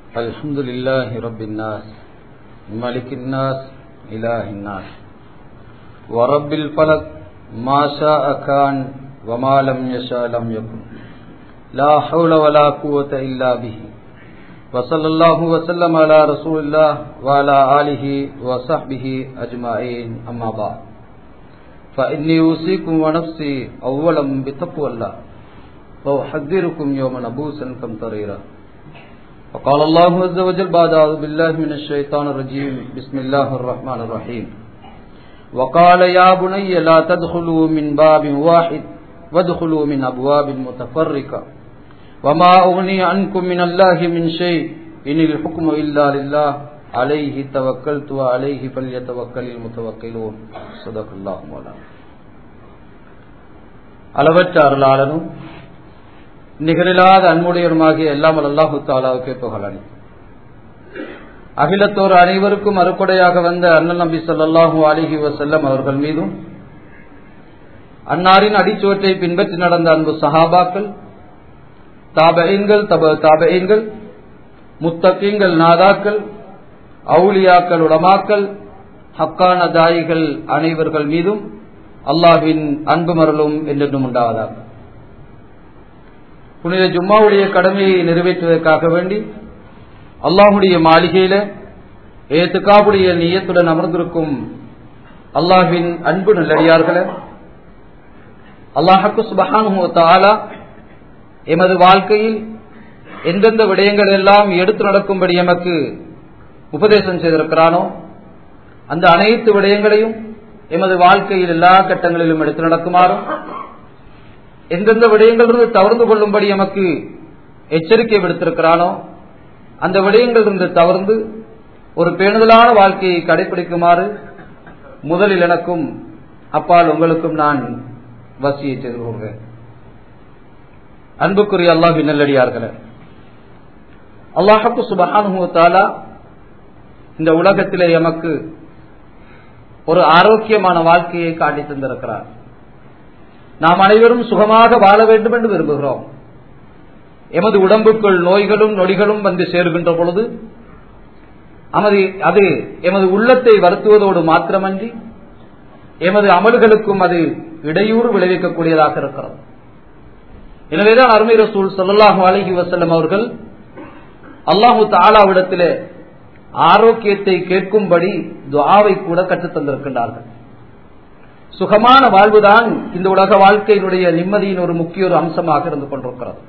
الحمد لله رب الناس ملك الناس إله الناس ورب الفلك ما شاء كان وما لم يشاء لم يكن لا حول ولا قوة إلا به وصلى الله وسلم على رسول الله وعلى آله وصحبه أجمعين أما بعد فإني أوصيكم ونفسي أولا بتقوى الله وأحذركم يوما نبوسا كمطريرا وقال الله عز وجل بعد أعوذ بالله من الشيطان الرجيم بسم الله الرحمن الرحيم وقال يا بني لا تدخلوا من باب واحد وادخلوا من أبواب متفرقة وما أغني عنكم من الله من شيء إن الحكم إلا لله عليه توكلت وعليه فليتوكل المتوكلون صدق الله مولانا அளவற்ற அருளாளனும் நிகரில்லாத அன்புடையருமாகிய எல்லாம் அல்லாஹு தாலாவுக்கே புகழனி அகிலத்தோர் அனைவருக்கும் அறுக்குடையாக வந்த அண்ணல் நபி சொல்லாஹூ அலிஹி வசல்லம் அவர்கள் மீதும் அன்னாரின் அடிச்சுவற்றை பின்பற்றி நடந்த அன்பு சஹாபாக்கள் தாபைன்கள் தப தாபைன்கள் முத்தகீங்கள் நாதாக்கள் அவுலியாக்கள் உலமாக்கள் ஹக்கான தாயிகள் அனைவர்கள் மீதும் அல்லாஹின் அன்பு மரலும் என்றென்றும் உண்டாவதாக புனித ஜும்மாவுடைய கடமையை நிறைவேற்றுவதற்காக வேண்டி அல்லாஹுடைய மாளிகையில ஏத்துக்காவுடைய நீயத்துடன் அமர்ந்திருக்கும் அல்லாஹின் அன்பு நல்லடியார்களே அல்லாஹக்கு சுபஹானுத்தாலா எமது வாழ்க்கையில் எந்தெந்த விடயங்கள் எல்லாம் எடுத்து நடக்கும்படி எமக்கு உபதேசம் செய்திருக்கிறானோ அந்த அனைத்து விடயங்களையும் எமது வாழ்க்கையில் எல்லா கட்டங்களிலும் எடுத்து நடக்குமாறும் எந்தெந்த விடயங்களிலிருந்து தவறுந்து கொள்ளும்படி எமக்கு எச்சரிக்கை விடுத்திருக்கிறானோ அந்த விடயங்களிலிருந்து தவறுந்து ஒரு பேணுதலான வாழ்க்கையை கடைபிடிக்குமாறு முதலில் எனக்கும் அப்பால் உங்களுக்கும் நான் வசியை செய்து கொள்கிறேன் அன்புக்குரிய அல்லாஹி நல்லடியார்களே அல்லாஹப்பு சுபஹானுத்தாலா இந்த உலகத்திலே எமக்கு ஒரு ஆரோக்கியமான வாழ்க்கையை காட்டி தந்திருக்கிறார் நாம் அனைவரும் சுகமாக வாழ வேண்டும் என்று விரும்புகிறோம் எமது உடம்புக்குள் நோய்களும் நொடிகளும் வந்து சேருகின்ற பொழுது அமது அது எமது உள்ளத்தை வருத்துவதோடு மாத்திரமன்றி எமது அமல்களுக்கும் அது இடையூறு விளைவிக்கக்கூடியதாக இருக்கிறது எனவேதான் அருமை ரசூல் சொல்லலாஹு அலஹி வசல்லம் அவர்கள் அல்லாஹு தாலாவிடத்திலே ஆரோக்கியத்தை கேட்கும்படி துவாவை கூட கற்றுத் தந்திருக்கின்றார்கள் சுகமான வாழ்வுதான் இந்த உலக வாழ்க்கையினுடைய நிம்மதியின் ஒரு முக்கிய ஒரு அம்சமாக இருந்து கொண்டிருக்கிறது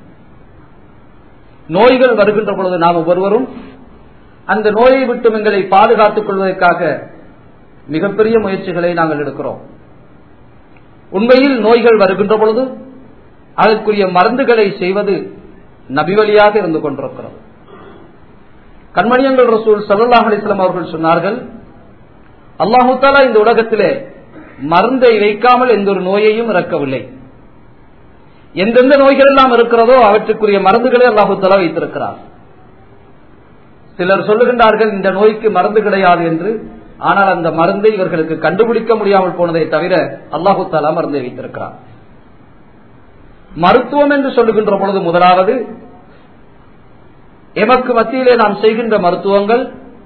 நோய்கள் வருகின்ற பொழுது நாம் ஒவ்வொருவரும் அந்த நோயை விட்டு எங்களை பாதுகாத்துக் கொள்வதற்காக மிகப்பெரிய முயற்சிகளை நாங்கள் எடுக்கிறோம் உண்மையில் நோய்கள் வருகின்ற பொழுது அதற்குரிய மருந்துகளை செய்வது நபிவழியாக இருந்து கொண்டிருக்கிறது கண்மணியங்கள் ரசூல் சல்லாஹ் அலிஸ்லாம் அவர்கள் சொன்னார்கள் அல்லாஹு தாலா இந்த உலகத்திலே மருந்தை வைக்காமல் எந்த ஒரு நோயையும் இறக்கவில்லை எந்தெந்த நோய்கள் எல்லாம் இருக்கிறதோ அவற்றுக்குரிய மருந்துகளை அல்லாஹு தலா வைத்திருக்கிறார் சிலர் சொல்லுகின்றார்கள் இந்த நோய்க்கு மருந்து கிடையாது என்று ஆனால் அந்த மருந்தை இவர்களுக்கு கண்டுபிடிக்க முடியாமல் போனதை தவிர அல்லாஹு தாலா மருந்தை வைத்திருக்கிறார் மருத்துவம் என்று சொல்லுகின்ற பொழுது முதலாவது எமக்கு மத்தியிலே நாம் செய்கின்ற மருத்துவங்கள்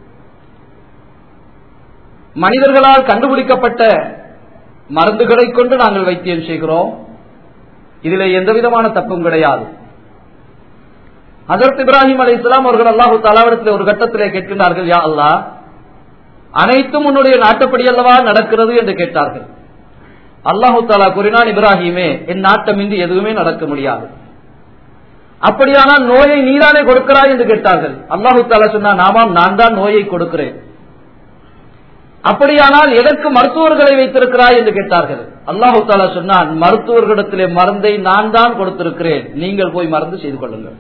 மனிதர்களால் கண்டுபிடிக்கப்பட்ட மருந்துகளை கொண்டு நாங்கள் வைத்தியம் செய்கிறோம் இதில் எந்த விதமான தப்பும் கிடையாது அதற்கு இப்ராஹிம் அலி இஸ்லாம் அவர்கள் அல்லாஹு தலாவிடத்தில் ஒரு கட்டத்திலே கேட்கின்றார்கள் யா அல்லா அனைத்தும் உன்னுடைய நாட்டுப்படி அல்லவா நடக்கிறது என்று கேட்டார்கள் அல்லாஹு தாலா கூறினான் இப்ராஹிமே என் நாட்டமின்றி எதுவுமே நடக்க முடியாது அப்படியானால் நோயை நீதானே கொடுக்கிறாய் என்று கேட்டார்கள் அல்லாஹு தாலா சொன்னா நாமாம் நான் தான் நோயை கொடுக்கிறேன் அப்படியானால் எதற்கு மருத்துவர்களை வைத்திருக்கிறாய் என்று கேட்டார்கள் அல்லாஹு தாலா சொன்னான் மருத்துவர்களிடத்திலே மருந்தை நான் தான் கொடுத்திருக்கிறேன் நீங்கள் போய் மருந்து செய்து கொள்ளுங்கள்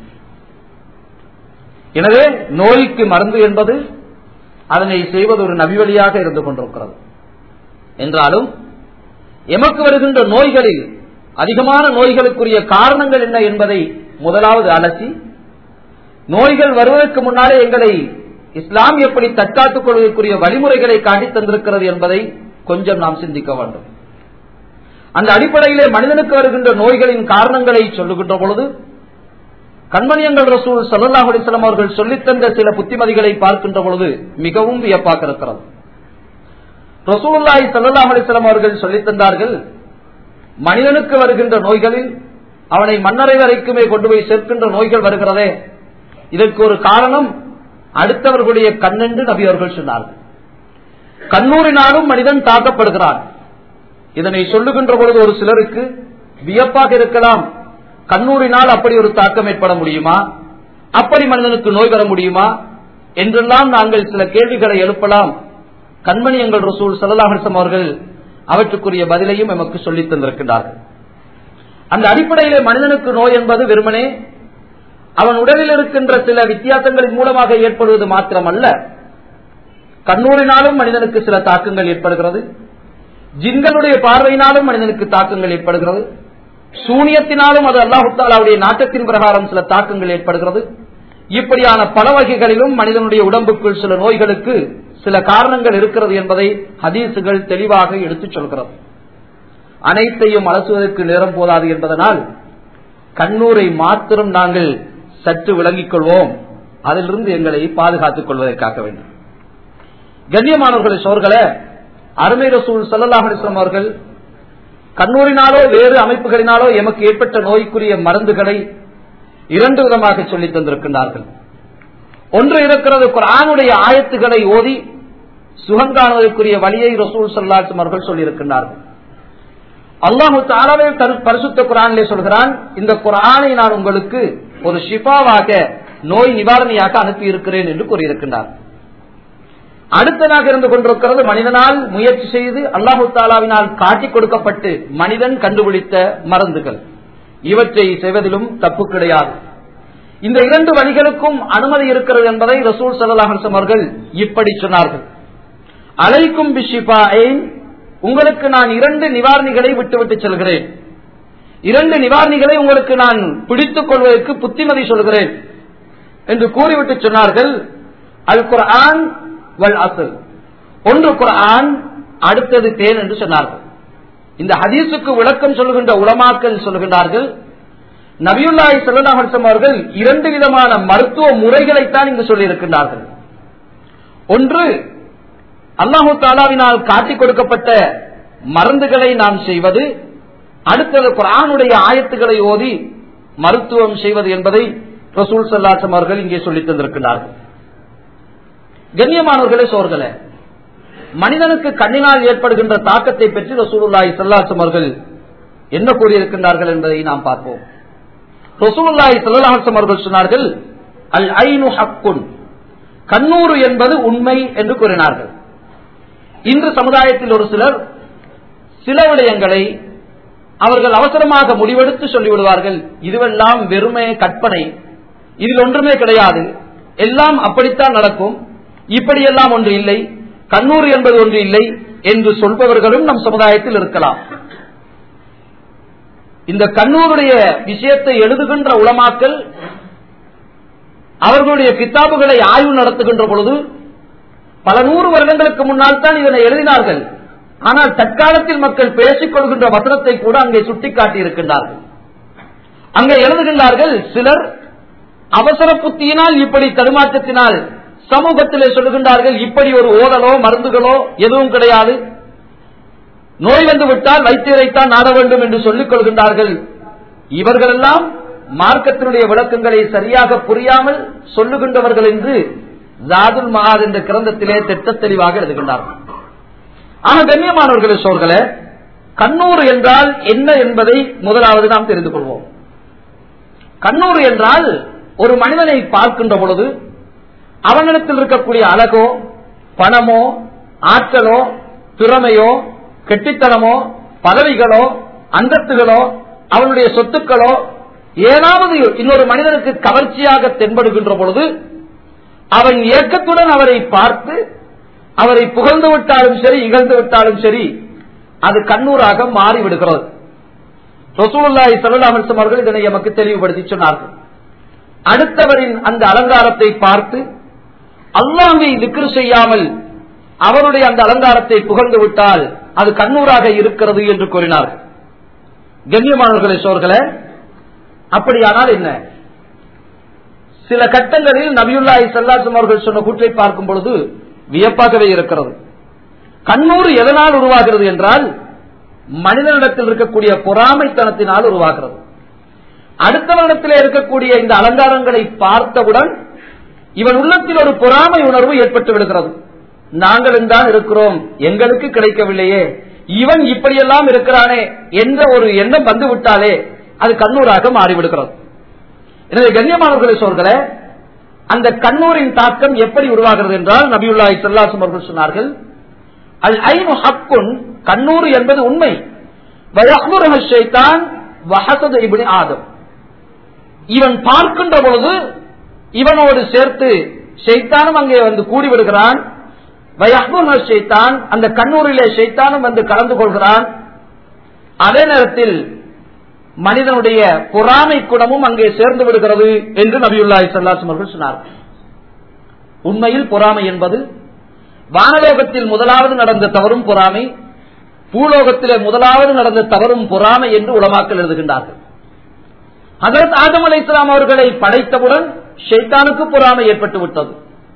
எனவே நோய்க்கு மருந்து என்பது அதனை செய்வது ஒரு நபிவழியாக இருந்து கொண்டிருக்கிறது என்றாலும் எமக்கு வருகின்ற நோய்களில் அதிகமான நோய்களுக்குரிய காரணங்கள் என்ன என்பதை முதலாவது அலசி நோய்கள் வருவதற்கு முன்னாலே எங்களை இஸ்லாம் எப்படி தற்காத்துக் கொள்வதற்குரிய வழிமுறைகளை காட்டி தந்திருக்கிறது என்பதை கொஞ்சம் நாம் சிந்திக்க வேண்டும் அந்த அடிப்படையிலே மனிதனுக்கு வருகின்ற நோய்களின் காரணங்களை சொல்லுகின்ற பொழுது கண்மணியங்கள் ரசூல் சல்லாஹ் அலிஸ்லாம் அவர்கள் சொல்லித்தந்த சில புத்திமதிகளை பார்க்கின்ற பொழுது மிகவும் வியப்பாக இருக்கிறது ரசூலுல்லாஹி சல்லாஹ் அலிஸ்லாம் அவர்கள் சொல்லித்தந்தார்கள் மனிதனுக்கு வருகின்ற நோய்களில் அவனை மன்னரை வரைக்குமே கொண்டு போய் சேர்க்கின்ற நோய்கள் வருகிறதே இதற்கு ஒரு காரணம் அடுத்தவர்களுடைய கண்ணென்று நபி அவர்கள் சொன்னார்கள் கண்ணூரினாலும் மனிதன் தாக்கப்படுகிறான் இதனை சொல்லுகின்ற பொழுது ஒரு சிலருக்கு வியப்பாக இருக்கலாம் கண்ணூரினால் அப்படி ஒரு தாக்கம் ஏற்பட முடியுமா அப்படி மனிதனுக்கு நோய் வர முடியுமா என்றெல்லாம் நாங்கள் சில கேள்விகளை எழுப்பலாம் கண்மணி எங்கள் ரசூல் சல்லாஹம் அவர்கள் அவற்றுக்குரிய பதிலையும் எமக்கு சொல்லித் தந்திருக்கின்றார்கள் அந்த அடிப்படையிலே மனிதனுக்கு நோய் என்பது வெறுமனே அவன் உடலில் இருக்கின்ற சில வித்தியாசங்களின் மூலமாக ஏற்படுவது மாத்திரமல்ல கண்ணூரினாலும் மனிதனுக்கு சில தாக்கங்கள் ஏற்படுகிறது ஜின்களுடைய பார்வையினாலும் மனிதனுக்கு தாக்கங்கள் ஏற்படுகிறது சூனியத்தினாலும் அது அல்லாஹுத்தாலாவுடைய நாட்டத்தின் பிரகாரம் சில தாக்கங்கள் ஏற்படுகிறது இப்படியான பல வகைகளிலும் மனிதனுடைய உடம்புக்குள் சில நோய்களுக்கு சில காரணங்கள் இருக்கிறது என்பதை ஹதீசுகள் தெளிவாக எடுத்துச் சொல்கிறது அனைத்தையும் அலசுவதற்கு நேரம் போதாது என்பதனால் கண்ணூரை மாத்திரம் நாங்கள் சற்று விளங்கிக் கொள்வோம் அதிலிருந்து எங்களை பாதுகாத்துக் கொள்வதற்காக வேண்டும் கண்ணியமானவர்களை சோர்களே அருமை ரசூல் சல்லாஹ் அலிஸ்லாம் அவர்கள் கண்ணூரினாலோ வேறு அமைப்புகளினாலோ எமக்கு ஏற்பட்ட நோய்க்குரிய மருந்துகளை இரண்டு விதமாக சொல்லி தந்திருக்கின்றார்கள் ஒன்று இருக்கிறது குரானுடைய ஆயத்துகளை ஓதி சுகங்காணுவதற்குரிய வழியை ரசூல் சல்லாஹம் அவர்கள் சொல்லியிருக்கின்றார்கள் அல்லாஹு தாலாவே பரிசுத்த குரானிலே சொல்கிறான் இந்த குரானை நான் உங்களுக்கு ஒரு ஷிஃபாவாக நோய் நிவாரணியாக அனுப்பி இருக்கிறேன் என்று கூறியிருக்கின்றார் அடுத்ததாக இருந்து கொண்டிருக்கிறது மனிதனால் முயற்சி செய்து அல்லாஹு தாலாவினால் காட்டிக் கொடுக்கப்பட்டு மனிதன் கண்டுபிடித்த மருந்துகள் இவற்றை செய்வதிலும் தப்பு கிடையாது இந்த இரண்டு வழிகளுக்கும் அனுமதி இருக்கிறது என்பதை ரசூல் சல்லாஹம் அவர்கள் இப்படி சொன்னார்கள் அலைக்கும் பிஷிபா உங்களுக்கு நான் இரண்டு நிவாரணிகளை விட்டுவிட்டு செல்கிறேன் இரண்டு நிவாரணிகளை உங்களுக்கு நான் பிடித்துக் கொள்வதற்கு புத்திமதி சொல்கிறேன் என்று கூறிவிட்டு சொன்னார்கள் அல் குர்ஆன் வல் அசல் ஒன்று குர்ஆன் அடுத்தது தேன் என்று சொன்னார்கள் இந்த ஹதீஸுக்கு விளக்கம் சொல்கின்ற உலமாக்கள் சொல்கின்றார்கள் நபியுல்லாஹி ஸல்லல்லாஹு அலைஹி வஸல்லம் அவர்கள் இரண்டு விதமான மருத்துவ முறைகளைத்தான் இங்கு சொல்லியிருக்கின்றார்கள் ஒன்று அல்லாஹு தாலாவினால் காட்டிக் கொடுக்கப்பட்ட மருந்துகளை நாம் செய்வது அடுத்தது குரானுடைய ஆயத்துக்களை ஓதி மருத்துவம் செய்வது என்பதை ரசூல் சல்லாசம் அவர்கள் இங்கே சொல்லித் தந்திருக்கிறார்கள் கண்ணியமானவர்களே சோர்களே மனிதனுக்கு கண்ணினால் ஏற்படுகின்ற தாக்கத்தை பற்றி ரசூலுல்லாஹி சல்லாசம் அவர்கள் என்ன கூறியிருக்கின்றார்கள் என்பதை நாம் பார்ப்போம் ரசூலுல்லாஹி சல்லாஹம் அவர்கள் சொன்னார்கள் அல் ஐனு ஹக்குன் கண்ணூறு என்பது உண்மை என்று கூறினார்கள் இன்று சமுதாயத்தில் ஒரு சிலர் சில விடயங்களை அவர்கள் அவசரமாக முடிவெடுத்து சொல்லிவிடுவார்கள் இதுவெல்லாம் வெறுமே கற்பனை இதில் ஒன்றுமே கிடையாது எல்லாம் அப்படித்தான் நடக்கும் இப்படியெல்லாம் ஒன்று இல்லை கண்ணூர் என்பது ஒன்று இல்லை என்று சொல்பவர்களும் நம் சமுதாயத்தில் இருக்கலாம் இந்த கண்ணூருடைய விஷயத்தை எழுதுகின்ற உளமாக்கல் அவர்களுடைய கித்தாபுகளை ஆய்வு நடத்துகின்ற பொழுது பல நூறு வருடங்களுக்கு முன்னால் தான் இதனை எழுதினார்கள் ஆனால் தற்காலத்தில் மக்கள் பேசிக் கொள்கின்ற வசனத்தை கூட அங்கே சுட்டிக்காட்டி இருக்கின்றார்கள் அங்கே எழுதுகின்றார்கள் சிலர் அவசர புத்தியினால் இப்படி தடுமாற்றத்தினால் சமூகத்திலே சொல்லுகின்றார்கள் இப்படி ஒரு ஓடலோ மருந்துகளோ எதுவும் கிடையாது நோய் வந்து விட்டால் வைத்தியரைத்தான் நாட வேண்டும் என்று சொல்லிக் கொள்கின்றார்கள் இவர்களெல்லாம் மார்க்கத்தினுடைய விளக்கங்களை சரியாக புரியாமல் சொல்லுகின்றவர்கள் என்று ஜாதுல் மகாத் என்ற கிரந்தத்திலே திட்ட தெளிவாக எழுதுகின்றார்கள் ஆக கண்ணியமானவர்களே சோர்களே கண்ணூர் என்றால் என்ன என்பதை முதலாவது நாம் தெரிந்து கொள்வோம் கண்ணூர் என்றால் ஒரு மனிதனை பார்க்கின்ற பொழுது அவனிடத்தில் இருக்கக்கூடிய அழகோ பணமோ ஆற்றலோ திறமையோ கெட்டித்தனமோ பதவிகளோ அந்தஸ்துகளோ அவனுடைய சொத்துக்களோ ஏதாவது இன்னொரு மனிதனுக்கு கவர்ச்சியாக தென்படுகின்ற பொழுது அவன் இயக்கத்துடன் அவரை பார்த்து அவரை புகழ்ந்து விட்டாலும் சரி இகழ்ந்து விட்டாலும் சரி அது கண்ணூராக மாறிவிடுகிறது ரசூலுல்லாஹி ஸல்லல்லாஹு அலைஹி வஸல்லம் அவர்கள் இதனை நமக்கு தெளிவுபடுத்தி சொன்னார்கள் அடுத்தவரின் அந்த அலங்காரத்தை பார்த்து அல்லாஹை திக்ரு செய்யாமல் அவருடைய அந்த அலங்காரத்தை புகழ்ந்து விட்டால் அது கண்ணூராக இருக்கிறது என்று கூறினார்கள் கண்ணியமானவர்களே சோர்களே அப்படியானால் என்ன சில கட்டங்களில் நபியுல்லாஹி சல்லாசம் அவர்கள் சொன்ன கூற்றை பார்க்கும் பொழுது வியப்பாகவே இருக்கிறது கண்ணூர் எதனால் உருவாகிறது என்றால் மனிதனிடத்தில் இருக்கக்கூடிய பொறாமைத்தனத்தினால் உருவாகிறது அடுத்தவனிடத்தில் இருக்கக்கூடிய இந்த அலங்காரங்களை பார்த்தவுடன் இவன் உள்ளத்தில் ஒரு பொறாமை உணர்வு ஏற்பட்டு விடுகிறது நாங்களும் தான் இருக்கிறோம் எங்களுக்கு கிடைக்கவில்லையே இவன் இப்படியெல்லாம் இருக்கிறானே என்ற ஒரு எண்ணம் வந்து விட்டாலே அது கண்ணூராக மாறிவிடுகிறது எனவே கண்ணியமானவர்களை சொல்களே அந்த கண்ணூரின் தாக்கம் எப்படி உருவாகிறது என்றால் நபியுல்லாஹி சல்லாசம் அவர்கள் சொன்னார்கள் அல் ஐனு ஹக்குன் கண்ணூர் என்பது உண்மை ஷைத்தான் வஹசது இப்னி ஆதம் இவன் பார்க்கின்ற பொழுது இவனோடு சேர்த்து ஷைத்தானும் அங்கே வந்து கூடிவிடுகிறான் ஷைத்தான் அந்த கண்ணூரிலே ஷைத்தானும் வந்து கலந்து கொள்கிறான் அதே நேரத்தில் மனிதனுடைய பொறாமை குணமும் அங்கே சேர்ந்து விடுகிறது என்று நபியுல்லாஹி சல்லாசம் அவர்கள் சொன்னார் உண்மையில் பொறாமை என்பது வானலோகத்தில் முதலாவது நடந்த தவறும் பொறாமை பூலோகத்திலே முதலாவது நடந்த தவறும் பொறாமை என்று உலமாக்கல் எழுதுகின்றார்கள் அதற்கு ஆதம் அலை இஸ்லாம் அவர்களை படைத்தவுடன் ஷைத்தானுக்கு பொறாமை ஏற்பட்டு விட்டது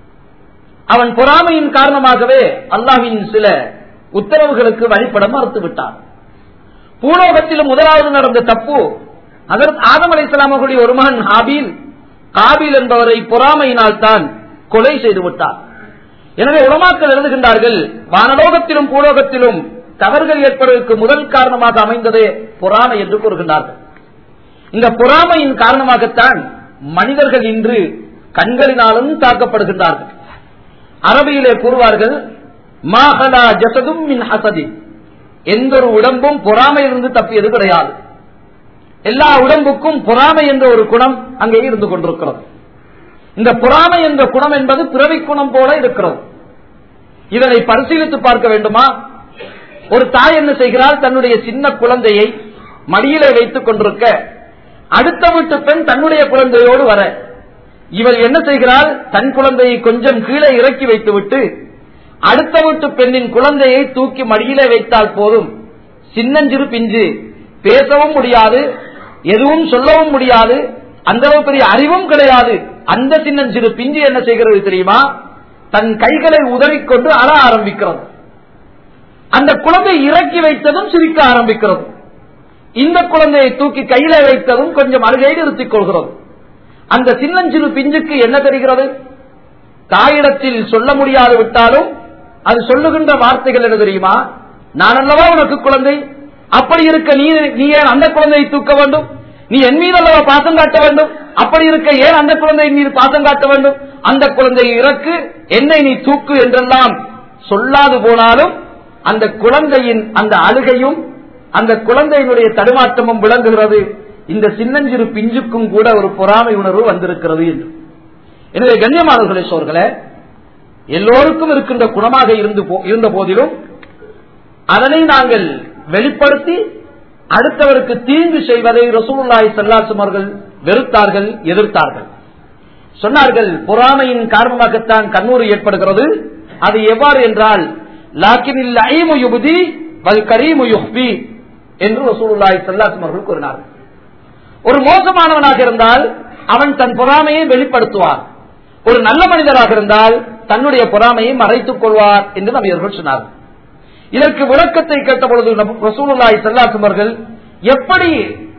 அவன் பொறாமையின் காரணமாகவே அல்லாவின் சில உத்தரவுகளுக்கு வழிபட மறுத்து விட்டான் பூலோகத்திலும் முதலாவது நடந்த தப்பு அதற்கு ஆதம் அலை இஸ்லாம் அவர்களுடைய ஒரு மகன் ஹாபீல் காபீல் என்பவரை பொறாமையினால் தான் கொலை செய்து விட்டார் எனவே உலமாக்கள் எழுதுகின்றார்கள் வானலோகத்திலும் பூலோகத்திலும் தவறுகள் ஏற்படுவதற்கு முதல் காரணமாக அமைந்ததே பொறாமை என்று கூறுகின்றார்கள் இந்த பொறாமையின் காரணமாகத்தான் மனிதர்கள் இன்று கண்களினாலும் தாக்கப்படுகின்றார்கள் அரபியிலே கூறுவார்கள் மாஹலா ஜசதும் மின் ஹசதி எந்த ஒரு உடம்பும் பொறாமையிலிருந்து தப்பியது கிடையாது எல்லா உடம்புக்கும் பொறாமை என்ற ஒரு குணம் அங்கே இருந்து கொண்டிருக்கிறது இந்த பொறாமை என்ற குணம் என்பது பிறவி குணம் போல இருக்கிறது இதனை பரிசீலித்து பார்க்க வேண்டுமா ஒரு தாய் என்ன செய்கிறார் தன்னுடைய சின்ன குழந்தையை மடியிலே வைத்துக் கொண்டிருக்க அடுத்த வீட்டு பெண் தன்னுடைய குழந்தையோடு வர இவள் என்ன செய்கிறாள் தன் குழந்தையை கொஞ்சம் கீழே இறக்கி வைத்துவிட்டு அடுத்த வீட்டு பெண்ணின் குழந்தையை தூக்கி மடியிலே வைத்தால் போதும் சின்னஞ்சிறு பிஞ்சு பேசவும் முடியாது எதுவும் சொல்லவும் முடியாது அந்த அளவு பெரிய அறிவும் கிடையாது அந்த சின்னஞ்சிறு பிஞ்சு என்ன செய்கிறது தெரியுமா தன் கைகளை உதவிக்கொண்டு அழ ஆரம்பிக்கிறது அந்த குழந்தை இறக்கி வைத்ததும் சிரிக்க ஆரம்பிக்கிறது இந்த குழந்தையை தூக்கி கையில வைத்ததும் கொஞ்சம் அழுகை நிறுத்திக் கொள்கிறது அந்த சின்னஞ்சிறு பிஞ்சுக்கு என்ன தெரிகிறது தாயிடத்தில் சொல்ல முடியாது விட்டாலும் அது சொல்லுகின்ற வார்த்தைகள் என்ன தெரியுமா நான் அல்லவா உனக்கு குழந்தை அப்படி இருக்க நீ நீ ஏன் அந்த குழந்தையை தூக்க வேண்டும் நீ என் மீது அல்லவா பாசம் காட்ட வேண்டும் அப்படி இருக்க ஏன் அந்த குழந்தையின் மீது பாசம் காட்ட வேண்டும் அந்த குழந்தையை இறக்கு என்னை நீ தூக்கு என்றெல்லாம் சொல்லாது போனாலும் அந்த குழந்தையின் அந்த அழுகையும் அந்த குழந்தையினுடைய தடுமாற்றமும் விளங்குகிறது இந்த சின்னஞ்சிறு பிஞ்சுக்கும் கூட ஒரு பொறாமை உணர்வு வந்திருக்கிறது என்று எனவே கண்ணியமானவர்களே சோர்களே எல்லோருக்கும் இருக்கின்ற குணமாக இருந்து இருந்த போதிலும் அதனை நாங்கள் வெளிப்படுத்தி அடுத்தவருக்கு தீங்கு செய்வதை ரசூலுல்லாய் சல்லாசும் அவர்கள் வெறுத்தார்கள் எதிர்த்தார்கள் சொன்னார்கள் பொறாமையின் காரணமாகத்தான் கண்ணூறு ஏற்படுகிறது அது எவ்வாறு என்றால் லாக்கினில் ஐமு யுபதி வல் கரீமு யுஹ்பி என்று ரசூலுல்லாய் சல்லாசும் அவர்கள் கூறினார்கள் ஒரு மோசமானவனாக இருந்தால் அவன் தன் பொறாமையை வெளிப்படுத்துவார் ஒரு நல்ல மனிதராக இருந்தால் தன்னுடைய பொறாமையை மறைத்துக் கொள்வார் என்று நபியர்கள் சொன்னார்கள் இதற்கு விளக்கத்தை கேட்டபொழுது ரசூலுல்லாய் சல்லாசும் அவர்கள் எப்படி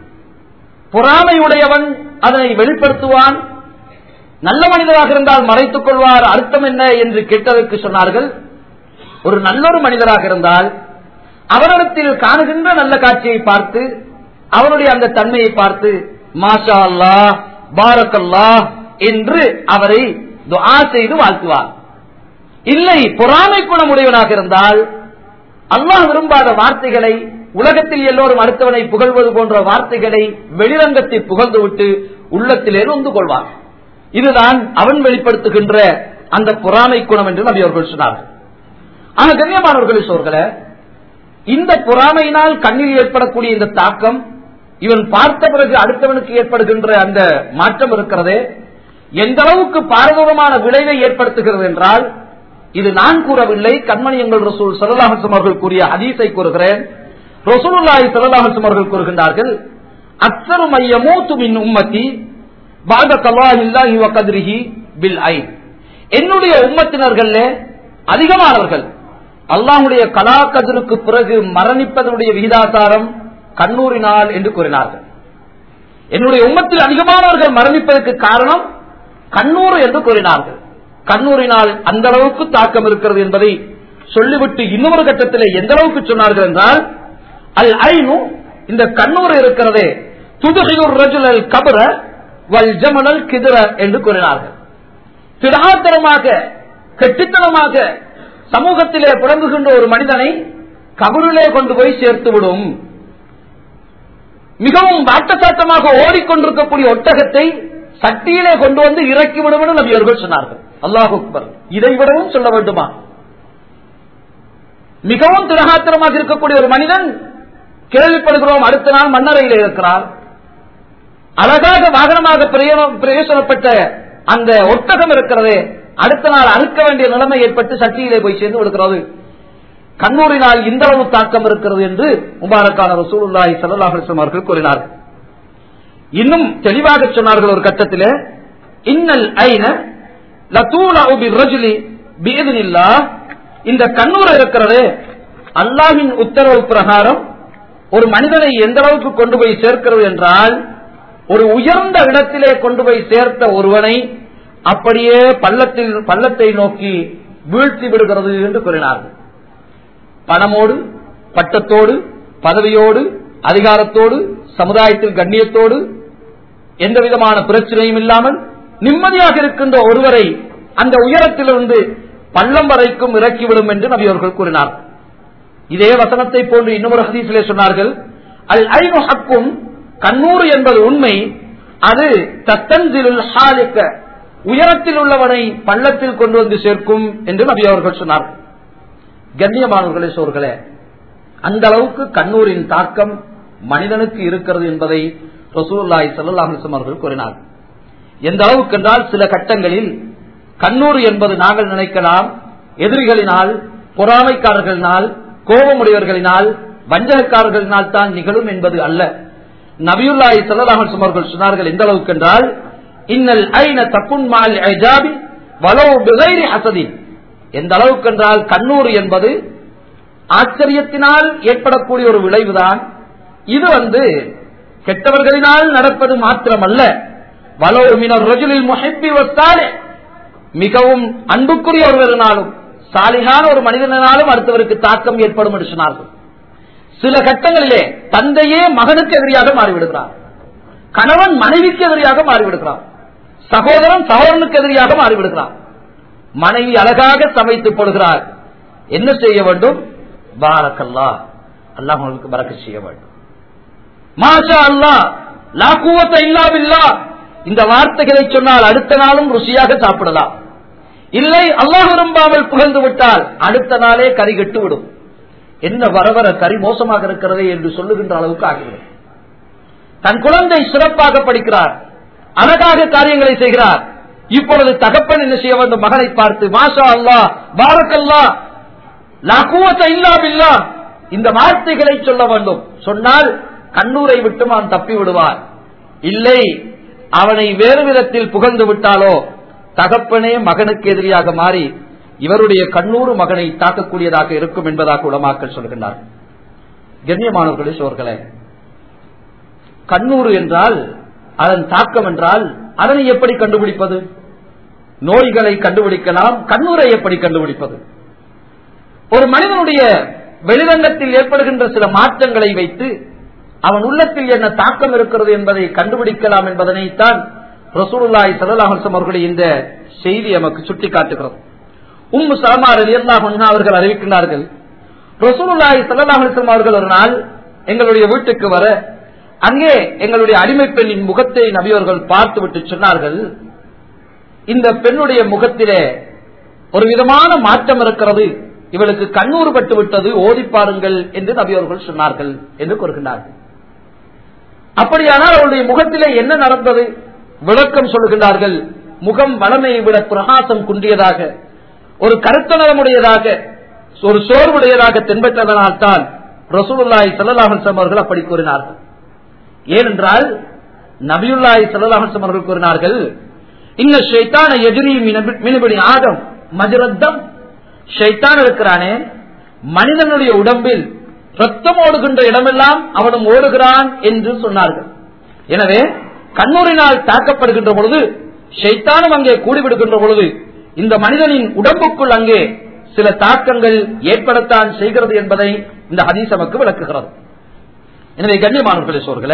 பொறாமையுடையவன் அதனை வெளிப்படுத்துவான் நல்ல மனிதராக இருந்தால் மறைத்துக் கொள்வார் அர்த்தம் என்ன என்று கேட்டதற்கு சொன்னார்கள் ஒரு நல்லொரு மனிதராக இருந்தால் அவரிடத்தில் காணுகின்ற நல்ல காட்சியை பார்த்து அவருடைய அந்த தன்மையை பார்த்து மாஷா அல்லா பாரக்கல்லா என்று அவரை துஆ செய்து வாழ்த்துவார் இல்லை பொறாமை குணமுடையவனாக இருந்தால் அல்லாஹ் விரும்பாத வார்த்தைகளை உலகத்தில் எல்லோரும் அடுத்தவனை புகழ்வது போன்ற வார்த்தைகளை வெளிரங்கத்தில் புகழ்ந்துவிட்டு உள்ளத்திலே நொந்து கொள்வார் இதுதான் அவன் வெளிப்படுத்துகின்ற அந்த பொறாமை குணம் என்று நபி அவர்கள் சொன்னார்கள் ஆக கண்ணியமானவர்களே சோர்களே இந்த பொறாமையினால் கண்ணில் ஏற்படக்கூடிய இந்த தாக்கம் இவன் பார்த்த பிறகு அடுத்தவனுக்கு ஏற்படுகின்ற அந்த மாற்றம் இருக்கிறதே எந்த அளவுக்கு பாரதூரமான விளைவை ஏற்படுத்துகிறது என்றால் இது நான் கூறவில்லை கண்மணி எங்கள் ரசூல் சரலாஹசம் அவர்கள் கூறிய ஹதீஸை கூறுகிறேன் ரசூலுல்லாஹி சரலாஹசம் அவர்கள் கூறுகின்றார்கள் அக்சரு மையமூத்து மின் உம்மத்தி பாத கல்லாஹில்லாஹி வ கத்ரிஹி பில் ஐன் என்னுடைய உம்மத்தினர்கள்ல அதிகமானவர்கள் அல்லாஹ்வுடைய கலாக்கதிருக்கு பிறகு மரணிப்பதனுடைய விகிதாசாரம் கண்ணூரினால் என்று கூறினார்கள் என்னுடைய உம்மத்தில் அதிகமானவர்கள் மரணிப்பதற்கு காரணம் கண்ணூர் என்று கூறினார்கள் கண்ணூரினால் அந்த அளவுக்கு தாக்கம் இருக்கிறது என்பதை சொல்லிவிட்டு இன்னொரு கட்டத்தில் எந்த அளவுக்கு சொன்னார்கள் என்றால் அல் ஐனு இந்த கண்ணூர் இருக்கிறதே துதுகையூர் ரஜுலல் கபர வல் ஜமனல் கிதிர என்று கூறினார்கள் திடாத்தனமாக கெட்டித்தனமாக சமூகத்திலே புலம்புகின்ற ஒரு மனிதனை கபரிலே கொண்டு போய் சேர்த்து விடும் மிகவும் வாட்டசாட்டமாக ஓடிக்கொண்டிருக்கக்கூடிய ஒட்டகத்தை சட்டியிலே கொண்டு வந்து இறக்கி விடும் என்று நபியர்கள் சொன்னார்கள் அல்லாஹ் அக்பர் இதை விடவும் சொல்ல வேண்டுமா மிகவும் திரகாத்திரமாக இருக்கக்கூடிய ஒரு மனிதன் கேள்விப்படுகிறோம் அடுத்த நாள் மன்னரையில் இருக்கிறார் அழகாக வாகனமாக பிரயோக- பிரயோசனப்பட்ட அந்த ஒட்டகம் இருக்கிறதே அடுத்த நாள் அறுக்க வேண்டிய நிலைமை ஏற்பட்டு சட்டியிலே போய் சேர்ந்து விடுகிறது கண்ணூரினால் இந்த அளவு தாக்கம் இருக்கிறது என்று முபாரக்கான ரசூலுல்லாஹி ஸல்லல்லாஹு அலைஹி வஸல்லம் அவர்கள் கூறினார்கள் இன்னும் தெளிவாக சொன்னார்கள் ஒரு கட்டத்திலே இன்னல் ஐன லதூலஉ பிர்ரஜுலி பிஇذنில்லாஹ் இந்த கண்ணூர் இருக்கிறது அல்லாஹ்வின் உத்தரவு பிரகாரம் ஒரு மனிதனை எந்த அளவுக்கு கொண்டு போய் சேர்க்கிறது என்றால் ஒரு உயர்ந்த இடத்திலே கொண்டு போய் சேர்த்த ஒருவனை அப்படியே பள்ளத்தில் பள்ளத்தை நோக்கி வீழ்த்தி விடுகிறது என்று கூறினார்கள் பணமோடு பட்டத்தோடு பதவியோடு அதிகாரத்தோடு சமுதாயத்தில் கண்ணியத்தோடு எந்த விதமான பிரச்சனையும் இல்லாமல் நிம்மதியாக இருக்கின்ற ஒருவரை அந்த உயரத்திலிருந்து பள்ளம் வரைக்கும் இறக்கிவிடும் என்று நபி அவர்கள் கூறினார் இதே வசனத்தை போன்று இன்னொரு ஹதீஸிலே சொன்னார்கள் அல் ஐனு ஹக்கும் கண்ணூறு என்பது உண்மை அது தத்தன்சிலுல் ஹாலிக்க உயரத்தில் உள்ளவனை பள்ளத்தில் கொண்டு வந்து சேர்க்கும் என்று நபி அவர்கள் சொன்னார்கள் கண்ணியமானவர்களே சோர்களே அந்த அளவுக்கு கண்ணூரின் தாக்கம் மனிதனுக்கு இருக்கிறது என்பதை ரசூல்லாய் சல்லாஹம் அவர்கள் கூறினார் எந்த அளவுக்கு என்றால் சில கட்டங்களில் கண்ணூர் என்பது நாங்கள் நினைக்கலாம் எதிரிகளினால் பொறாமைக்காரர்களினால் கோபமுடையவர்களினால் வஞ்சகக்காரர்களினால் தான் நிகழும் என்பது அல்ல நபியுல்லாய் சல்லாஹம் அவர்கள் சொன்னார்கள் எந்த அளவுக்கு என்றால் இன்னல் ஐன தப்புன் மால் ஐஜாபி வலோ பிகைரி அசதின் எந்த அளவுக்கு என்றால் கண்ணூர் என்பது ஆச்சரியத்தினால் ஏற்படக்கூடிய ஒரு விளைவுதான் இது வந்து கெட்டவர்களினால் நடப்பது மாத்திரமல்ல வலோமினர் ரஜுலில் முஹப்பி வத்தாலே மிகவும் அன்புக்குரிய ஒருவரினாலும் சாலிகான ஒரு மனிதனாலும் அடுத்தவருக்கு தாக்கம் ஏற்படும் என்று சொன்னார்கள் சில கட்டங்களிலே தந்தையே மகனுக்கு எதிரியாக மாறிவிடுகிறார் கணவன் மனைவிக்கு எதிரியாக மாறிவிடுகிறார் சகோதரன் சகோதரனுக்கு எதிரியாக மாறிவிடுகிறார் மனைவி அழகாக சமைத்து போடுகிறார் என்ன செய்ய வேண்டும் பாரக்கல்லா அல்லாஹ் உங்களுக்கு பறக்க செய்ய வேண்டும் மாஷா அல்லா லா கூவத்த இல்லா பில்லா இந்த வார்த்தைகளை சொன்னால் அடுத்த நாளும் ருசியாக சாப்பிடலாம் இல்லை அல்லாஹ் விரும்பாமல் புகழ்ந்து விட்டால் அடுத்த நாளே கறி கெட்டு விடும் என்ன வர வர கறி மோசமாக இருக்கிறதே என்று சொல்லுகின்ற அளவுக்கு ஆகிவிடும் தன் குழந்தை சிறப்பாக படிக்கிறார் அழகாக காரியங்களை செய்கிறார் இப்பொழுது தகப்பன் என்ன செய்ய வேண்டும் மகனை பார்த்து மாஷா அல்லா பாரக்கல்லா லாக்குவத்த இல்லா பில்லா இந்த வார்த்தைகளை சொல்ல வேண்டும் சொன்னால் கண்ணூரை விட்டு அவன் தப்பி விடுவார் இல்லை அவனை வேறு விதத்தில் புகழ்ந்து விட்டாலோ தகப்பனே மகனுக்கு எதிரியாக மாறி இவருடைய கண்ணூறு மகனை தாக்கக்கூடியதாக இருக்கும் என்பதாக உலமாக்கள் சொல்கின்றார் கண்ணியமானவர்களே சோர்களே கண்ணூறு என்றால் அதன் தாக்கம் என்றால் அதனை எப்படி கண்டுபிடிப்பது நோய்களை கண்டுபிடிக்கலாம் கண்ணூரை எப்படி கண்டுபிடிப்பது ஒரு மனிதனுடைய வெளிரங்கத்தில் ஏற்படுகின்ற சில மாற்றங்களை வைத்து அவன் உள்ளத்தில் என்ன தாக்கம் இருக்கிறது என்பதை கண்டுபிடிக்கலாம் என்பதனைத்தான் ரசூலுல்லாய் சல்லாஹம் அவர்களுடைய இந்த செய்தி நமக்கு சுட்டிக்காட்டுகிறது உம்மு சலமார் அல்லாஹ் அவர்கள் அறிவிக்கின்றார்கள் ரசூலுல்லாய் சல்லாஹம் அவர்கள் ஒரு நாள் எங்களுடைய வீட்டுக்கு வர அங்கே எங்களுடைய அடிமை பெண்ணின் முகத்தை நபியவர்கள் பார்த்துவிட்டு சொன்னார்கள் இந்த பெண்ணுடைய முகத்திலே ஒரு விதமான மாற்றம் இருக்கிறது இவளுக்கு கண்ணூறு பட்டு விட்டது ஓதி பாருங்கள் என்று நபியவர்கள் சொன்னார்கள் என்று கூறுகின்றார்கள் அப்படியானால் அவருடைய முகத்திலே என்ன நடந்தது விளக்கம் சொல்லுகின்றார்கள் முகம் வளமையை விட பிரகாசம் குன்றியதாக ஒரு கருத்த நலமுடையதாக ஒரு சோர்வுடையதாக தென்பட்டதனால் தான் ரசூலுல்லாய் சல்லாஹன் அவர்கள் அப்படி கூறினார்கள் ஏனென்றால் நபியுல்லாஹி ஸல்லல்லாஹு அலைஹி அவர்கள் கூறினார்கள் இன்ன ஷைத்தான எதிரி மினபடி ஆதம் மஜரத்தம் ஷைத்தான் இருக்கிறானே மனிதனுடைய உடம்பில் ரத்தம் ஓடுகின்ற இடமெல்லாம் அவனும் ஓடுகிறான் என்று சொன்னார்கள் எனவே கண்ணூரினால் தாக்கப்படுகின்ற பொழுது ஷைத்தானும் அங்கே கூடிவிடுகின்ற பொழுது இந்த மனிதனின் உடம்புக்குள் அங்கே சில தாக்கங்கள் ஏற்படத்தான் செய்கிறது என்பதை இந்த ஹதீஸ் நமக்கு விளக்குகிறது எனவே கண்ணியமானவர்களே சோர்களே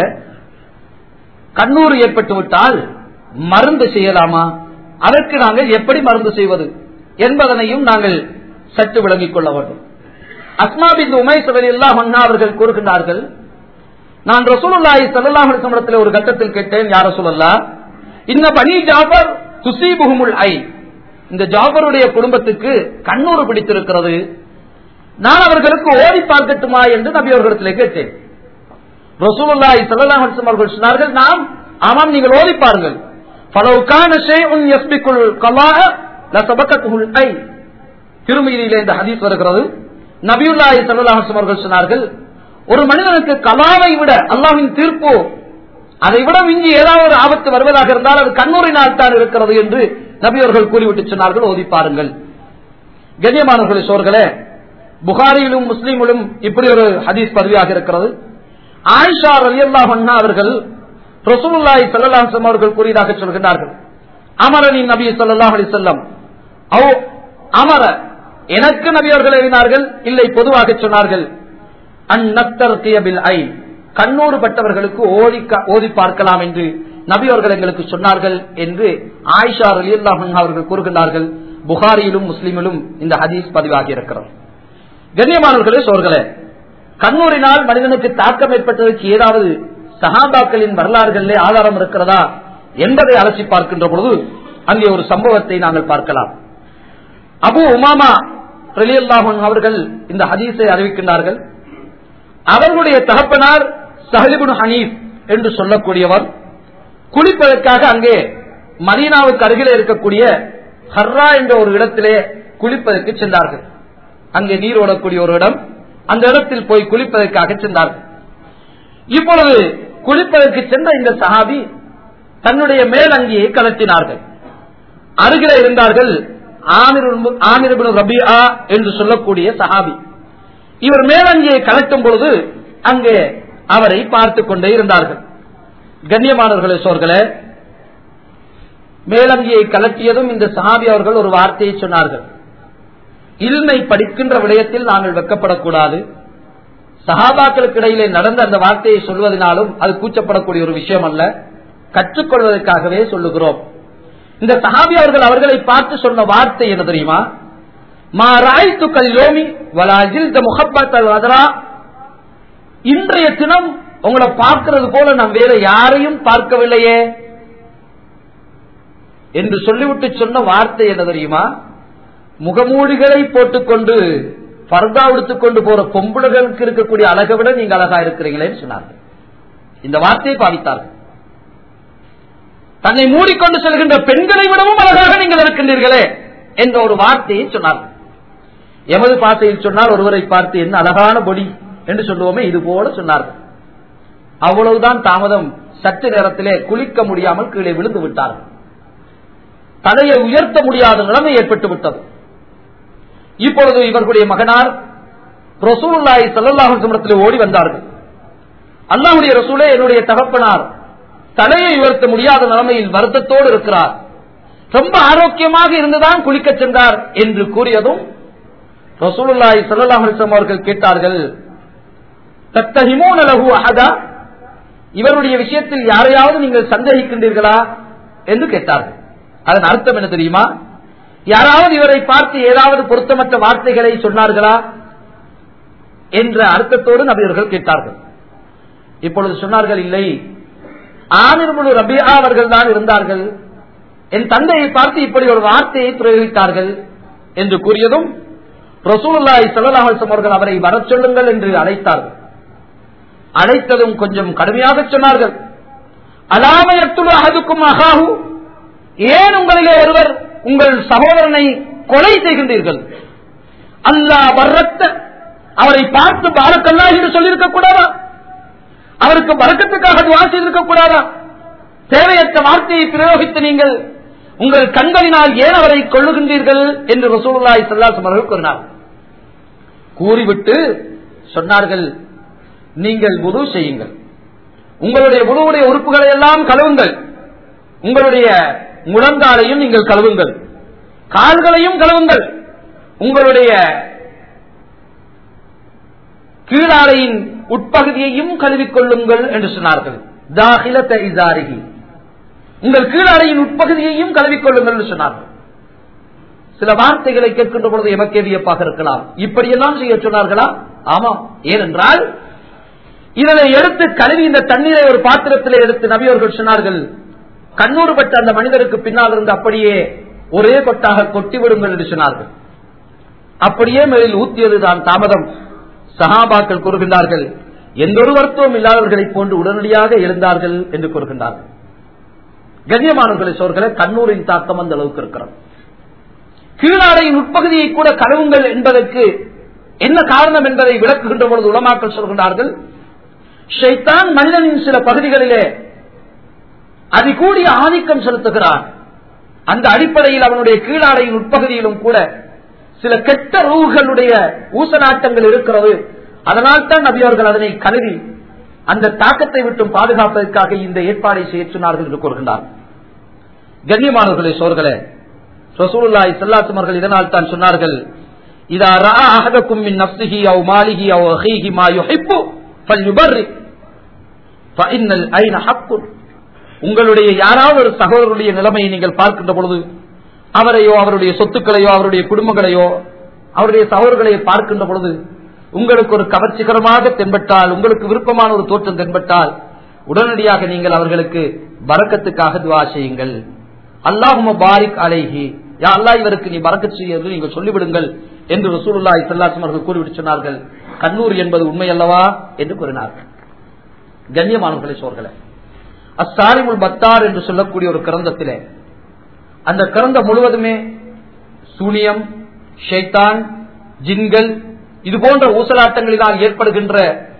கண்ணூர் ஏற்பட்டு விட்டால் மருந்து செய்யலாமா அதற்கு நாங்கள் எப்படி மருந்து செய்வது என்பதனையும் நாங்கள் சற்று விளங்கிக் கொள்ள வேண்டும் அஸ்மாபின் உமைஸ் அல்லா மன்னா அவர்கள் கூறுகின்றார்கள் நான் ரசூலுல்லாஹி ஸல்லல்லாஹு அலைஹி வஸல்லம் ஒரு கட்டத்தில் கேட்டேன் யார் ரசூலல்லா இன்ன பனி ஜாஃபர் துசீபுஹுமுல் ஐ இந்த ஜாஃபருடைய குடும்பத்துக்கு கண்ணூறு பிடித்திருக்கிறது நான் அவர்களுக்கு ஓடி பார்க்கட்டுமா என்று நபி அவர்களிடத்திலே கேட்டேன் ரசூலுல்லாஹி ஸல்லல்லாஹு அலைஹி வஸல்லம் அவர்கள் சொன்னார்கள் நாம் ஆமாம் நீங்கள் ஓடி பாருங்கள் ஃபலவ் கான ஷைஉன் யஸ்பிகுல் கலாஅ லசபகத்துல் ஐ திருமதியிலே இந்த ஹதீஸ் வருகிறது நபியுல்லாஹி ஸல்லல்லாஹு அலைஹி அவர்கள் சொன்னார்கள் ஒரு மனிதனுக்கு கலாவை விட அல்லாஹ்வின் தீர்ப்பு அதை விட மிஞ்சி ஏதாவது ஒரு ஆபத்து வருவதாக இருந்தால் அது கண்ணூரினால் தான் இருக்கிறது என்று நபி அவர்கள் கூறிவிட்டு சொன்னார்கள் ஓதி பாருங்கள் கண்ணியமானவர்களே சோர்களே புகாரியிலும் முஸ்லீமிலும் இப்படி ஒரு ஹதீஸ் பதிவாக இருக்கிறது ஆயிஷா ரலியல்லாஹு அன்ஹா அவர்கள் ரசூலுல்லாஹி ஸல்லல்லாஹு அலைஹி வஸல்லம் அவர்கள் கூறியதாக சொல்கிறார்கள் அமரனி நபி ஸல்லல்லாஹு அலைஹி வஸல்லம் அவ் அமர எனக்கு நபி அவர்கள் எழுதினார்கள் இல்லை பொதுவாக சொன்னார்கள் அந்நத்தர்கியபில் ஐ கண்ணூறு பட்டவர்களுக்கு ஓதி ஓதி பார்க்கலாம் என்று நபி அவர்கள் எங்களுக்கு சொன்னார்கள் என்று ஆயிஷா ரலியல்லாஹு அன்ஹா அவர்கள் கூறுகிறார்கள் புகாரியிலும் முஸ்லிமிலும் இந்த ஹதீஸ் பதிவாகி இருக்கிறது கண்ணியமானவர்களே சோர்களே கண்ணூரினால் மனிதனுக்கு தாக்கம் ஏற்பட்டதற்கு ஏதாவது சஹாபாக்களின் வரலாறுகளிலே ஆதாரம் இருக்கிறதா என்பதை அலசி பார்க்கின்ற பொழுது அங்கே ஒரு சம்பவத்தை நாங்கள் பார்க்கலாம் அபு உமாமா ரலியல்லாஹன் அவர்கள் இந்த ஹதீஸை அறிவிக்கின்றார்கள் அவர்களுடைய தகப்பனார் சஹலிபுன் ஹனீப் என்று சொல்லக்கூடியவர் குளிப்பதற்காக அங்கே மதீனாவுக்கு அருகிலே இருக்கக்கூடிய ஹர்ரா என்ற ஒரு இடத்திலே குளிப்பதற்கு சென்றார்கள் அங்கே நீர் ஓடக்கூடிய ஒரு இடம் அந்த இடத்தில் போய் குளிப்பதற்காக சென்றார்கள் இப்பொழுது குளிப்பதற்கு சென்ற இந்த சஹாபி தன்னுடைய மேலங்கியை கலத்தினார்கள் அருகில இருந்தார்கள் ரபியா என்று சொல்லக்கூடிய சஹாபி இவர் மேலங்கியை கலட்டும் பொழுது அங்கே அவரை பார்த்து கொண்டே இருந்தார்கள் கண்ணியமானவர்களே சோர்களே மேலங்கியை கலட்டியதும் இந்த சஹாபி அவர்கள் ஒரு வார்த்தையை சொன்னார்கள் இல்மை படிக்கின்ற விடயத்தில் நாங்கள் வெக்கப்படக்கூடாது சஹாபாக்களுக்கு இடையிலே நடந்த அந்த வார்த்தையை சொல்வதனாலும் அது கூச்சப்படக்கூடிய ஒரு விஷயம் அல்ல கற்றுக்கொள்வதற்காகவே சொல்லுகிறோம் இந்த சஹாபி அவர்கள் அவர்களை பார்த்து சொன்ன வார்த்தை என்ன தெரியுமா மா ராய்த்து கல்யோமி வலாஜில் முகப்பத்தா இன்றைய தினம் உங்களை பார்க்கிறது போல நாம் வேற யாரையும் பார்க்கவில்லையே என்று சொல்லிவிட்டு சொன்ன வார்த்தை என்ன தெரியுமா முகமூடிகளை போட்டுக்கொண்டு பர்தா உடுத்துக்கொண்டு போற பொம்புலர்களுக்கு இருக்கக்கூடிய அழகை விட நீங்க அழகா இருக்கிறீங்களேன்னு சொன்னார்கள் இந்த வார்த்தையை பாவித்தார்கள் தன்னை மூடிக்கொண்டு செல்கின்ற பெண்களை விடவும் அழகாக நீங்கள் இருக்கின்றீர்களே என்ற ஒரு வார்த்தையை சொன்னார்கள் எமது பாசையில் சொன்னால் ஒருவரை பார்த்து என்ன அழகான பொடி என்று சொல்லுவோமே இது போல சொன்னார்கள் அவ்வளவுதான் தாமதம் சற்று நேரத்திலே குளிக்க முடியாமல் கீழே விழுந்து விட்டார்கள் தலையை உயர்த்த முடியாத நிலைமை ஏற்பட்டு விட்டது இப்பொழுது இவர்களுடைய மகனார் ரசூல்லாய் சல்லாஹத்தில் ஓடி வந்தார்கள் அல்லாஹுடைய ரசூலே என்னுடைய தகப்பனார் தலையை உயர்த்த முடியாத நிலைமையில் வருத்தத்தோடு இருக்கிறார் ரொம்ப ஆரோக்கியமாக இருந்துதான் குளிக்க சென்றார் என்று கூறியதும் ரசூலுல்லாய் சல்லாஹம் அவர்கள் கேட்டார்கள் தத்தஹிமோனலகு அகதா இவருடைய விஷயத்தில் யாரையாவது நீங்கள் சந்தேகிக்கின்றீர்களா என்று கேட்டார்கள் அதன் அர்த்தம் என்ன தெரியுமா யாராவது இவரை பார்த்து ஏதாவது பொருத்தமற்ற வார்த்தைகளை சொன்னார்களா என்ற அர்த்தத்தோடு நபியர்கள் கேட்டார்கள் இப்பொழுது சொன்னார்கள் இல்லை ஆமிர்முழு ரபியா அவர்கள் தான் இருந்தார்கள் என் தந்தையை பார்த்து இப்படி ஒரு வார்த்தையை பிரயோகித்தார்கள் என்று கூறியதும் ரசூல்லாய் சல்லாஹம் அவர்கள் அவரை வரச் சொல்லுங்கள் என்று அழைத்தார்கள் அழைத்ததும் கொஞ்சம் கடுமையாக சொன்னார்கள் அலாமயத்துள் அகதுக்கும் அகாஹு ஏன் உங்களிலே ஒருவர் உங்கள் சகோதரனை கொலை செய்கின்றீர்கள் அல்லா வர்றத்த அவரை பார்த்து பாரக்கல்லா என்று சொல்லியிருக்க கூடாதா அவருக்கு வரக்கத்துக்காக துவா செய்திருக்க கூடாதா தேவையற்ற வார்த்தையை பிரயோகித்து நீங்கள் உங்கள் கண்களினால் ஏன் அவரை கொள்ளுகின்றீர்கள் என்று ரசூலுல்லாஹி ஸல்லல்லாஹு அலைஹி வஸல்லம் கூறினார் கூறிவிட்டு சொன்னார்கள் நீங்கள் வுது செய்யுங்கள் உங்களுடைய வுதுவுடைய உறுப்புகளை எல்லாம் கழுவுங்கள் உங்களுடைய முழங்காலையும் நீங்கள் கழுவுங்கள் கால்களையும் கழுவுங்கள் உங்களுடைய கீழாலையின் உட்பகுதியையும் கழுவிக்கொள்ளுங்கள் என்று சொன்னார்கள் தாகிலத்த இசாரிகி உங்கள் கீழாலையின் உட்பகுதியையும் கழுவிக்கொள்ளுங்கள் என்று சொன்னார்கள் சில வார்த்தைகளை கேட்கின்ற பொழுது எமக்கே வியப்பாக இருக்கலாம் இப்படியெல்லாம் செய்ய சொன்னார்களா ஆமாம் ஏனென்றால் இதனை எடுத்து கழுவி இந்த தண்ணீரை ஒரு பாத்திரத்தில் எடுத்து நபியவர்கள் சொன்னார்கள் கண்ணூறு பட்ட அந்த மனிதருக்கு பின்னால் இருந்து அப்படியே ஒரே கொட்டாக கொட்டி விடுங்கள் என்று சொன்னார்கள் அப்படியே மேலில் ஊத்தியதுதான் தாமதம் சஹாபாக்கள் கூறுகின்றார்கள் எந்த ஒரு வருத்தமும் இல்லாதவர்களைப் போன்று உடனடியாக எழுந்தார்கள் என்று கூறுகின்றார்கள் கண்ணியமானவர்களை சோர்களை கண்ணூரின் தாக்கம் அந்த அளவுக்கு இருக்கிறது கீழாடையின் உட்பகுதியை கூட கழுவுங்கள் என்பதற்கு என்ன காரணம் என்பதை விளக்குகின்ற பொழுது உலமாக்கள் சொல்கின்றார்கள் ஷைத்தான் மனிதனின் சில பகுதிகளிலே அதிகூடிய ஆதிக்கம் செலுத்துகிறான் அந்த அடிப்படையில் அவனுடைய கீழாடையின் உட்பகுதியிலும் கூட சில கெட்ட ரூகளுடைய ஊசலாட்டங்கள் இருக்கிறது அதனால் தான் நபியவர்கள் அதனை கழுவி அந்த தாக்கத்தை விட்டும் பாதுகாப்பதற்காக இந்த ஏற்பாடை செய்ய சொன்னார்கள் என்று கூறுகின்றார் கண்ணியமானவர்களே சோர்களே ரசூலுல்லாஹி ஸல்லல்லாஹு அவர்கள் இதனால் தான் சொன்னார்கள் இதா ரஆ அஹதக்கும் மின் நஃப்ஸிஹி அவ் மாலிஹி அவ் அஹீஹி மா யுஹிப்பு ஃபல்யுபர்ரி ஃபஇன்னல் ஐன ஹக்குன் உங்களுடைய யாராவது ஒரு சகோதரருடைய நிலைமையை நீங்கள் பார்க்கின்ற பொழுது அவரையோ அவருடைய சொத்துக்களையோ அவருடைய குடும்பங்களையோ அவருடைய சகோதரர்களை பார்க்கின்ற பொழுது உங்களுக்கு ஒரு கவர்ச்சிகரமாக தென்பட்டால் உங்களுக்கு விருப்பமான ஒரு தோற்றம் தென்பட்டால் உடனடியாக நீங்கள் அவர்களுக்கு பறக்கத்துக்காக துவா செய்யுங்கள் அல்லாஹும பாரிக் அலைஹி யா அல்லா இவருக்கு நீ பறக்க செய்ய என்று நீங்கள் சொல்லிவிடுங்கள் என்று ரசூலுல்லாஹி ஸல்லல்லாஹு அவர்கள் கூறிவிட்டு சொன்னார்கள் கண்ணூர் என்பது உண்மை அல்லவா என்று கூறினார்கள் கண்ணியமானவர்களை சோர்களே அஸ்ஸாலிமுல் பத்தார் என்று சொல்லக்கூடிய ஒரு கிரந்தத்திலே அந்த கிரந்தம் முழுவதுமே சூனியம் ஷைத்தான் ஜின்கள் இது போன்ற ஊசலாட்டங்களினால் ஏற்படுகின்ற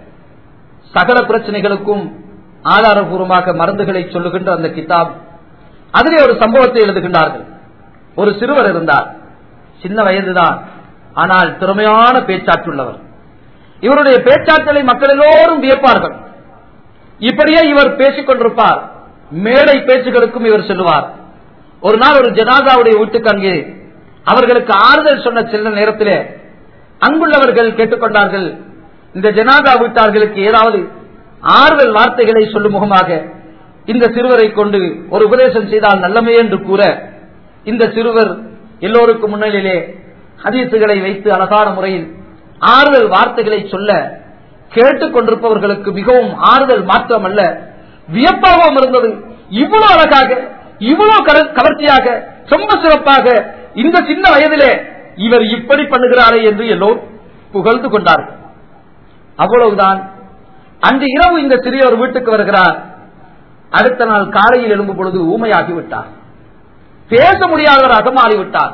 சகல பிரச்சனைகளுக்கும் ஆதாரபூர்வமாக மருந்துகளை சொல்லுகின்ற அந்த கிதாப் அதிலே ஒரு சம்பவத்தை எழுதுகின்றார்கள் ஒரு சிறுவர் இருந்தார் சின்ன வயதுதான் ஆனால் திறமையான பேச்சாற்றுள்ளவர் இவருடைய பேச்சாற்றலை மக்கள் எல்லோரும் வியப்பார்கள் இப்படியே இவர் பேசிக் கொண்டிருப்பார் மேடை பேச்சுகளுக்கும் இவர் செல்லுவார் ஒரு நாள் ஒரு ஜனாதாவுடைய வீட்டுக்கு அங்கே அவர்களுக்கு ஆறுதல் சொன்ன சில நேரத்திலே அங்குள்ளவர்கள் கேட்டுக்கொண்டார்கள் இந்த ஜனாதா வீட்டார்களுக்கு ஏதாவது ஆறுதல் வார்த்தைகளை சொல்லும் முகமாக இந்த சிறுவரை கொண்டு ஒரு உபதேசம் செய்தால் நல்லமே என்று கூற இந்த சிறுவர் எல்லோருக்கும் முன்னிலே ஹதீசுகளை வைத்து அழகான முறையில் ஆறுதல் வார்த்தைகளை சொல்ல கேட்டுக் கொண்டிருப்பவர்களுக்கு மிகவும் ஆறுதல் மாற்றம் அல்ல வியப்பாகவும் இருந்தது இவ்வளவு அழகாக இவ்வளவு கர- கவர்ச்சியாக ரொம்ப சிறப்பாக இந்த சின்ன வயதிலே இவர் இப்படி பண்ணுகிறாரே என்று எல்லோரும் புகழ்ந்து கொண்டார்கள் அவ்வளவுதான் அன்று இரவு இந்த சிறியவர் வீட்டுக்கு வருகிறார் அடுத்த நாள் காலையில் எழும்பும் பொழுது ஊமையாகிவிட்டார் பேச முடியாதவராக மாறிவிட்டார்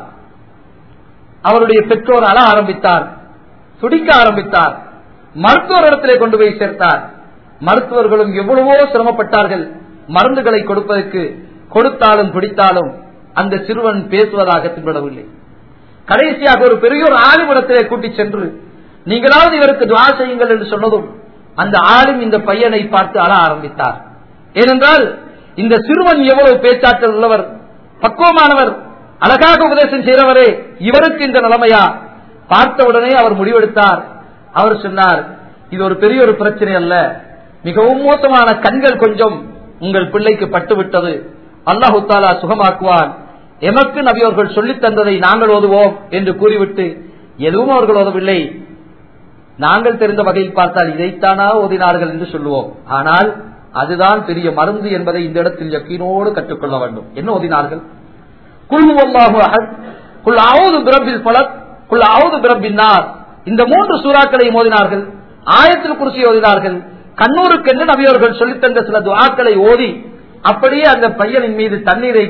அவருடைய பெற்றோர் அழ ஆரம்பித்தார் துடிக்க ஆரம்பித்தார் மருத்துவர் இடத்திலே கொண்டு போய் சேர்த்தார் மருத்துவர்களும் எவ்வளவோ சிரமப்பட்டார்கள் மருந்துகளை கொடுப்பதற்கு கொடுத்தாலும் பிடித்தாலும் அந்த சிறுவன் பேசுவதாக தென்படவில்லை கடைசியாக ஒரு பெரிய ஒரு ஆளுமிடத்திலே கூட்டிச் சென்று நீங்களாவது இவருக்கு துவா செய்யுங்கள் என்று சொன்னதும் அந்த ஆளும் இந்த பையனை பார்த்து அழ ஆரம்பித்தார் ஏனென்றால் இந்த சிறுவன் எவ்வளவு பேச்சாற்றல் உள்ளவர் பக்குவமானவர் அழகாக உபதேசம் செய்கிறவரே இவருக்கு இந்த நிலைமையா பார்த்தவுடனே அவர் முடிவெடுத்தார் அவர் சொன்னார் இது ஒரு பெரிய ஒரு பிரச்சனை அல்ல மிகவும் மோசமான கண்கள் கொஞ்சம் உங்கள் பிள்ளைக்கு பட்டுவிட்டது அல்லாஹு தாலா சுகமாக்குவான் எமக்கு நபியவர்கள் சொல்லித் தந்ததை நாங்கள் ஓதுவோம் என்று கூறிவிட்டு எதுவும் அவர்கள் ஓதவில்லை நாங்கள் தெரிந்த வகையில் பார்த்தால் இதைத்தானா ஓதினார்கள் என்று சொல்லுவோம் ஆனால் அதுதான் பெரிய மருந்து என்பதை இந்த இடத்தில் யக்கீனோடு கற்றுக்கொள்ள வேண்டும் என்ன ஓதினார்கள் குல் ஹுவல்லாஹு அஹத், குல் அவுது பிரபில் பலக் குல் அவுது பிரபின் நார் இந்த மூன்று சூறாக்களை ஓதினார்கள் ஆயத்தில் குருசி ஓதினார்கள் கண்ணூருக்கென்று நபியவர்கள் சொல்லித் தந்த சில துஆக்களை ஓதி அப்படியே அந்த பையனின் மீது தண்ணீரை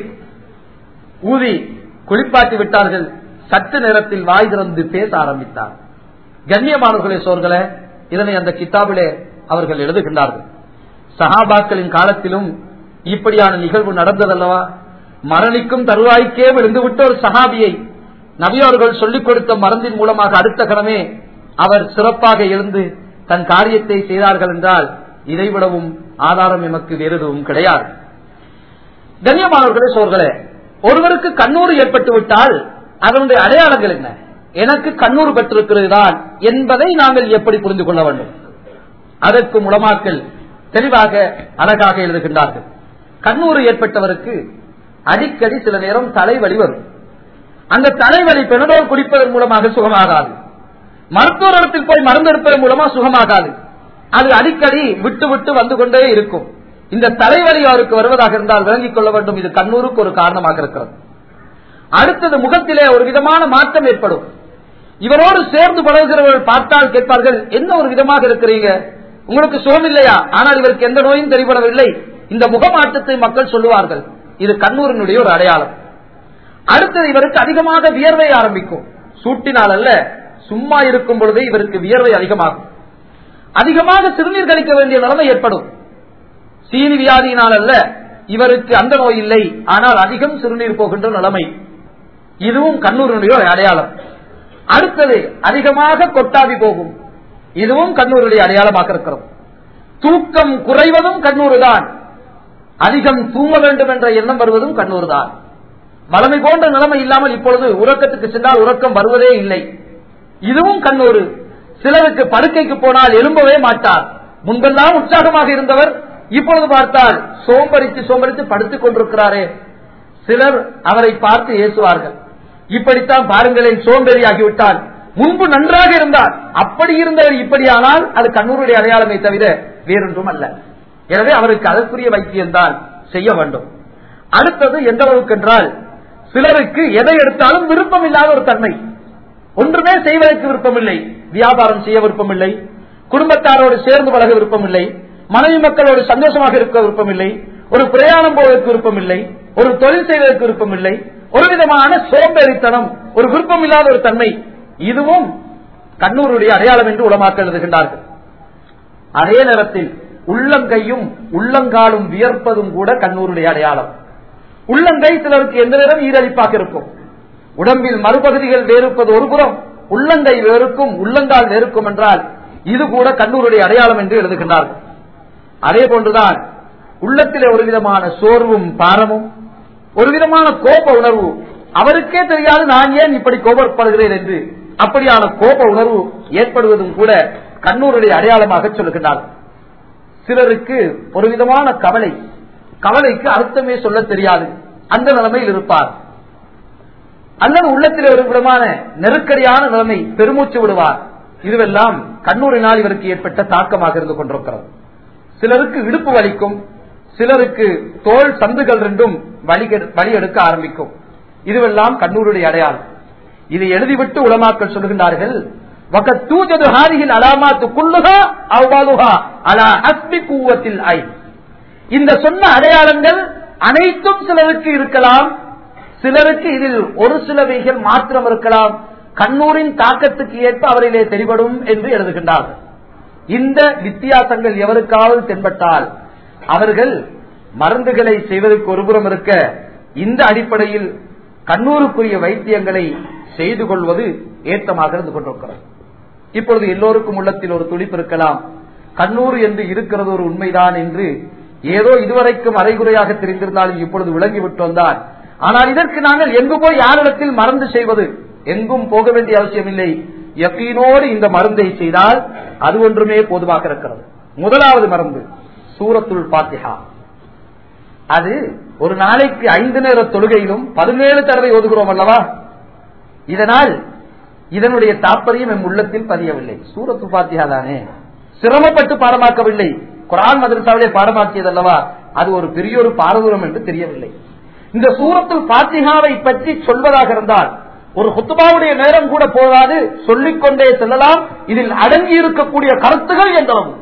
ஊதி குளிப்பாட்டி விட்டார்கள் சற்று நேரத்தில் வாய் திறந்து பேச ஆரம்பித்தார் கண்ணியமானவர்களே சோர்களே இதனை அந்த கிதாபிலே அவர்கள் எழுதுகின்றார்கள் சஹாபாக்களின் காலத்திலும் இப்படியான நிகழ்வு நடந்ததல்லவா மரணிக்கும் தருவாய்க்கே விழுந்துவிட்ட ஒரு சஹாபியை நபி அவர்கள் சொல்லிக் கொடுத்த மருந்தின் மூலமாக அடுத்த கணமே அவர் சிறப்பாக எழுந்து தன் காரியத்தை செய்தார்கள் என்றால் இதைவிடவும் ஆதாரம் எமக்கு வேறு எதுவும் கிடையாது கண்ணியமானவர்களே சோர்களே ஒருவருக்கு கண்ணூறு ஏற்பட்டு விட்டால் அதனுடைய அடையாளங்கள் என்ன எனக்கு கண்ணூறு பெற்றிருக்கிறது தான் என்பதை நாங்கள் எப்படி புரிந்து கொள்ள வேண்டும் அதற்கு முலமாக்கள் தெளிவாக அழகாக எழுதுகின்றார்கள் கண்ணூறு ஏற்பட்டவருக்கு அடிக்கடி சில நேரம் தலைவலி வரும் அந்த தலைவலி பெனடோல் குடிப்பதன் மூலமாக சுகமாகாது மருத்துவரிடத்தில் போய் மருந்து எடுப்பதன் மூலமா சுகமாகாது அது அடிக்கடி விட்டு விட்டு வந்து கொண்டே இருக்கும் இந்த தலைவலி அவருக்கு வருவதாக இருந்தால் விளங்கிக் கொள்ள வேண்டும் இது கண்ணூருக்கு ஒரு காரணமாக இருக்கிறது அடுத்தது முகத்திலே ஒரு விதமான மாற்றம் ஏற்படும் இவரோடு சேர்ந்து பழகுகிறவர்கள் பார்த்தால் கேட்பார்கள் என்ன ஒரு விதமாக இருக்கிறீங்க உங்களுக்கு சுகம் இல்லையா ஆனால் இவருக்கு எந்த நோயும் தெரிவிடவில்லை இந்த முகமாற்றத்தை மக்கள் சொல்லுவார்கள் இது கண்ணூரினுடைய ஒரு அடையாளம் அடுத்தது இவருக்கு அதிகமாக வியர்வை ஆரம்பிக்கும் சூட்டினால் அல்ல சும்மா இருக்கும் பொழுதே இவருக்கு வியர்வை அதிகமாகும் அதிகமாக சிறுநீர் கழிக்க வேண்டிய நிலைமை ஏற்படும் சீனி வியாதியினால் அல்ல இவருக்கு அந்த நோய் இல்லை ஆனால் அதிகம் சிறுநீர் போகின்ற நிலைமை இதுவும் கண்ணூரினுடைய ஒரு அடையாளம் அடுத்தது அதிகமாக கொட்டாவி போகும் இதுவும் கண்ணூருடைய அடையாளமாக இருக்கிறது தூக்கம் குறைவதும் கண்ணூறு தான் அதிகம் தூங்க வேண்டும் என்ற எண்ணம் வருவதும் கண்ணூர் தான் வளமை போன்ற நிலைமை இல்லாமல் இப்பொழுது உறக்கத்துக்கு சென்றால் உறக்கம் வருவதே இல்லை இதுவும் கண்ணூறு சிலருக்கு படுக்கைக்கு போனால் எழும்பவே மாட்டார் முன்பெல்லாம் உற்சாகமாக இருந்தவர் இப்பொழுது பார்த்தால் சோம்பரித்து சோம்பரித்து படுத்துக் கொண்டிருக்கிறாரே சிலர் அவரை பார்த்து ஏசுவார்கள் இப்படித்தான் பாருங்களேன் சோம்பேறியாகிவிட்டால் முன்பு நன்றாக இருந்தார் அப்படி இருந்தவர் இப்படியானால் அது கண்ணூருடைய அடையாளமே தவிர வேறொன்றும் அல்ல எனவே அவருக்கு அதற்குரிய வைத்தியம் தான் செய்ய வேண்டும் அடுத்தது எந்த அளவுக்கு என்றால் சிலருக்கு எதை எடுத்தாலும் விருப்பம் இல்லாத ஒரு தன்மை ஒன்றுமே செய்வதற்கு விருப்பமில்லை வியாபாரம் செய்ய விருப்பமில்லை குடும்பத்தாரோடு சேர்ந்து பழக விருப்பமில்லை மனைவி மக்களோடு சந்தோஷமாக இருக்க விருப்பமில்லை ஒரு பிரயாணம் போவதற்கு விருப்பமில்லை ஒரு தொழில் செய்வதற்கு விருப்பமில்லை ஒரு விதமான சோம்பேறித்தனம் ஒரு விருப்பம் இல்லாத ஒரு தன்மை இதுவும் கண்ணூருடைய அடையாளம் என்று உலமாக்க எழுதுகின்றார்கள் அதே நேரத்தில் உள்ளங்கையும் உள்ளங்காலும் வியர்ப்பதும் கூட கண்ணூருடைய அடையாளம் உள்ளங்கை சிலருக்கு எந்த நேரம் ஈரழிப்பாக இருக்கும் உடம்பில் மறுபகுதிகள் வேறுப்பது ஒரு புறம் உள்ளங்கை வேறுக்கும் உள்ளங்கால் வேறுக்கும் என்றால் இது கூட கண்ணூருடைய அடையாளம் என்று எழுதுகின்றார்கள் அதே போன்றுதான் உள்ளத்திலே ஒரு விதமான சோர்வும் பாரமும் ஒரு விதமான கோப உணர்வு அவருக்கே தெரியாது நான் ஏன் இப்படி கோபப்படுகிறேன் என்று அப்படியான கோப உணர்வு ஏற்படுவதும் கூட கண்ணூருடைய அடையாளமாக சொல்லுகின்றார்கள் சிலருக்கு ஒரு விதமான கவலை கவலைக்கு அர்த்தமே சொல்ல தெரியாது அந்த நிலைமையில் இருப்பார் அல்லது உள்ளத்தில் ஒரு விதமான நெருக்கடியான நிலைமை பெருமூச்சு விடுவார் இதுவெல்லாம் கண்ணூரினால் இவருக்கு ஏற்பட்ட தாக்கமாக இருந்து கொண்டிருக்கிறது சிலருக்கு இடுப்பு வலிக்கும் சிலருக்கு தோல் சந்துகள் ரெண்டும் வலி வலி எடுக்க ஆரம்பிக்கும் இதுவெல்லாம் கண்ணூருடைய அடையாளம் இதை எழுதிவிட்டு உலமாக்கள் சொல்லுகின்றார்கள் வகத்தூஜது ஹாரியின் அலாமாத்து குல்லுகா அவ்வாலுகா அலா அஸ்மி கூவத்தில் ஐ இந்த சொன்ன அடையாளங்கள் அனைத்தும் சிலருக்கு இருக்கலாம் சிலருக்கு இதில் ஒரு சிலவைகள் மாத்திரம் இருக்கலாம் கண்ணூரின் தாக்கத்துக்கு ஏற்ப அவரிலே தெரிபடும் என்று எழுதுகின்றார்கள் இந்த வித்தியாசங்கள் எவருக்காவது தென்பட்டால் அவர்கள் மருந்துகளை செய்வதற்கு ஒருபுறம் இருக்க இந்த அடிப்படையில் கண்ணூருக்குரிய வைத்தியங்களை செய்து கொள்வது ஏற்றமாக இருந்து கொண்டிருக்கிறது இப்பொழுது எல்லோருக்கும் உள்ளத்தில் ஒரு துடிப்பு இருக்கலாம் கண்ணூர் என்று இருக்கிறது ஒரு உண்மைதான் என்று ஏதோ இதுவரைக்கும் அரைகுறையாக தெரிந்திருந்தாலும் இப்பொழுது விளங்கிவிட்டு வந்தால் ஆனால் இதற்கு நாங்கள் எங்கு போய் யாரிடத்தில் மருந்து செய்வது எங்கும் போக வேண்டிய அவசியம் இல்லை யக்கீனோடு இந்த மருந்தை செய்தால் அது ஒன்றுமே போதுமாக இருக்கிறது முதலாவது மருந்து சூரத்துல் பாத்திஹா அது ஒரு நாளைக்கு ஐந்து நேர தொழுகையிலும் பதினேழு தடவை ஓதுகிறோம் அல்லவா இதனால் இதனுடைய தாற்பயம் என் உள்ளத்தில் பதியவில்லை சூரத்து பாத்தியா தானே சிரமப்பட்டு பாடமாக்கவில்லை குரான் மதரசாவிலே பாடமாக்கியது அல்லவா அது ஒரு பெரிய ஒரு பாரதூரம் என்று தெரியவில்லை இந்த சூரத்துல் பாத்திகாவை பற்றி சொல்வதாக இருந்தால் ஒரு ஹுத்துபாவுடைய நேரம் கூட போதாது சொல்லிக்கொண்டே செல்லலாம் இதில் அடங்கி இருக்கக்கூடிய கருத்துகள் என்றளவு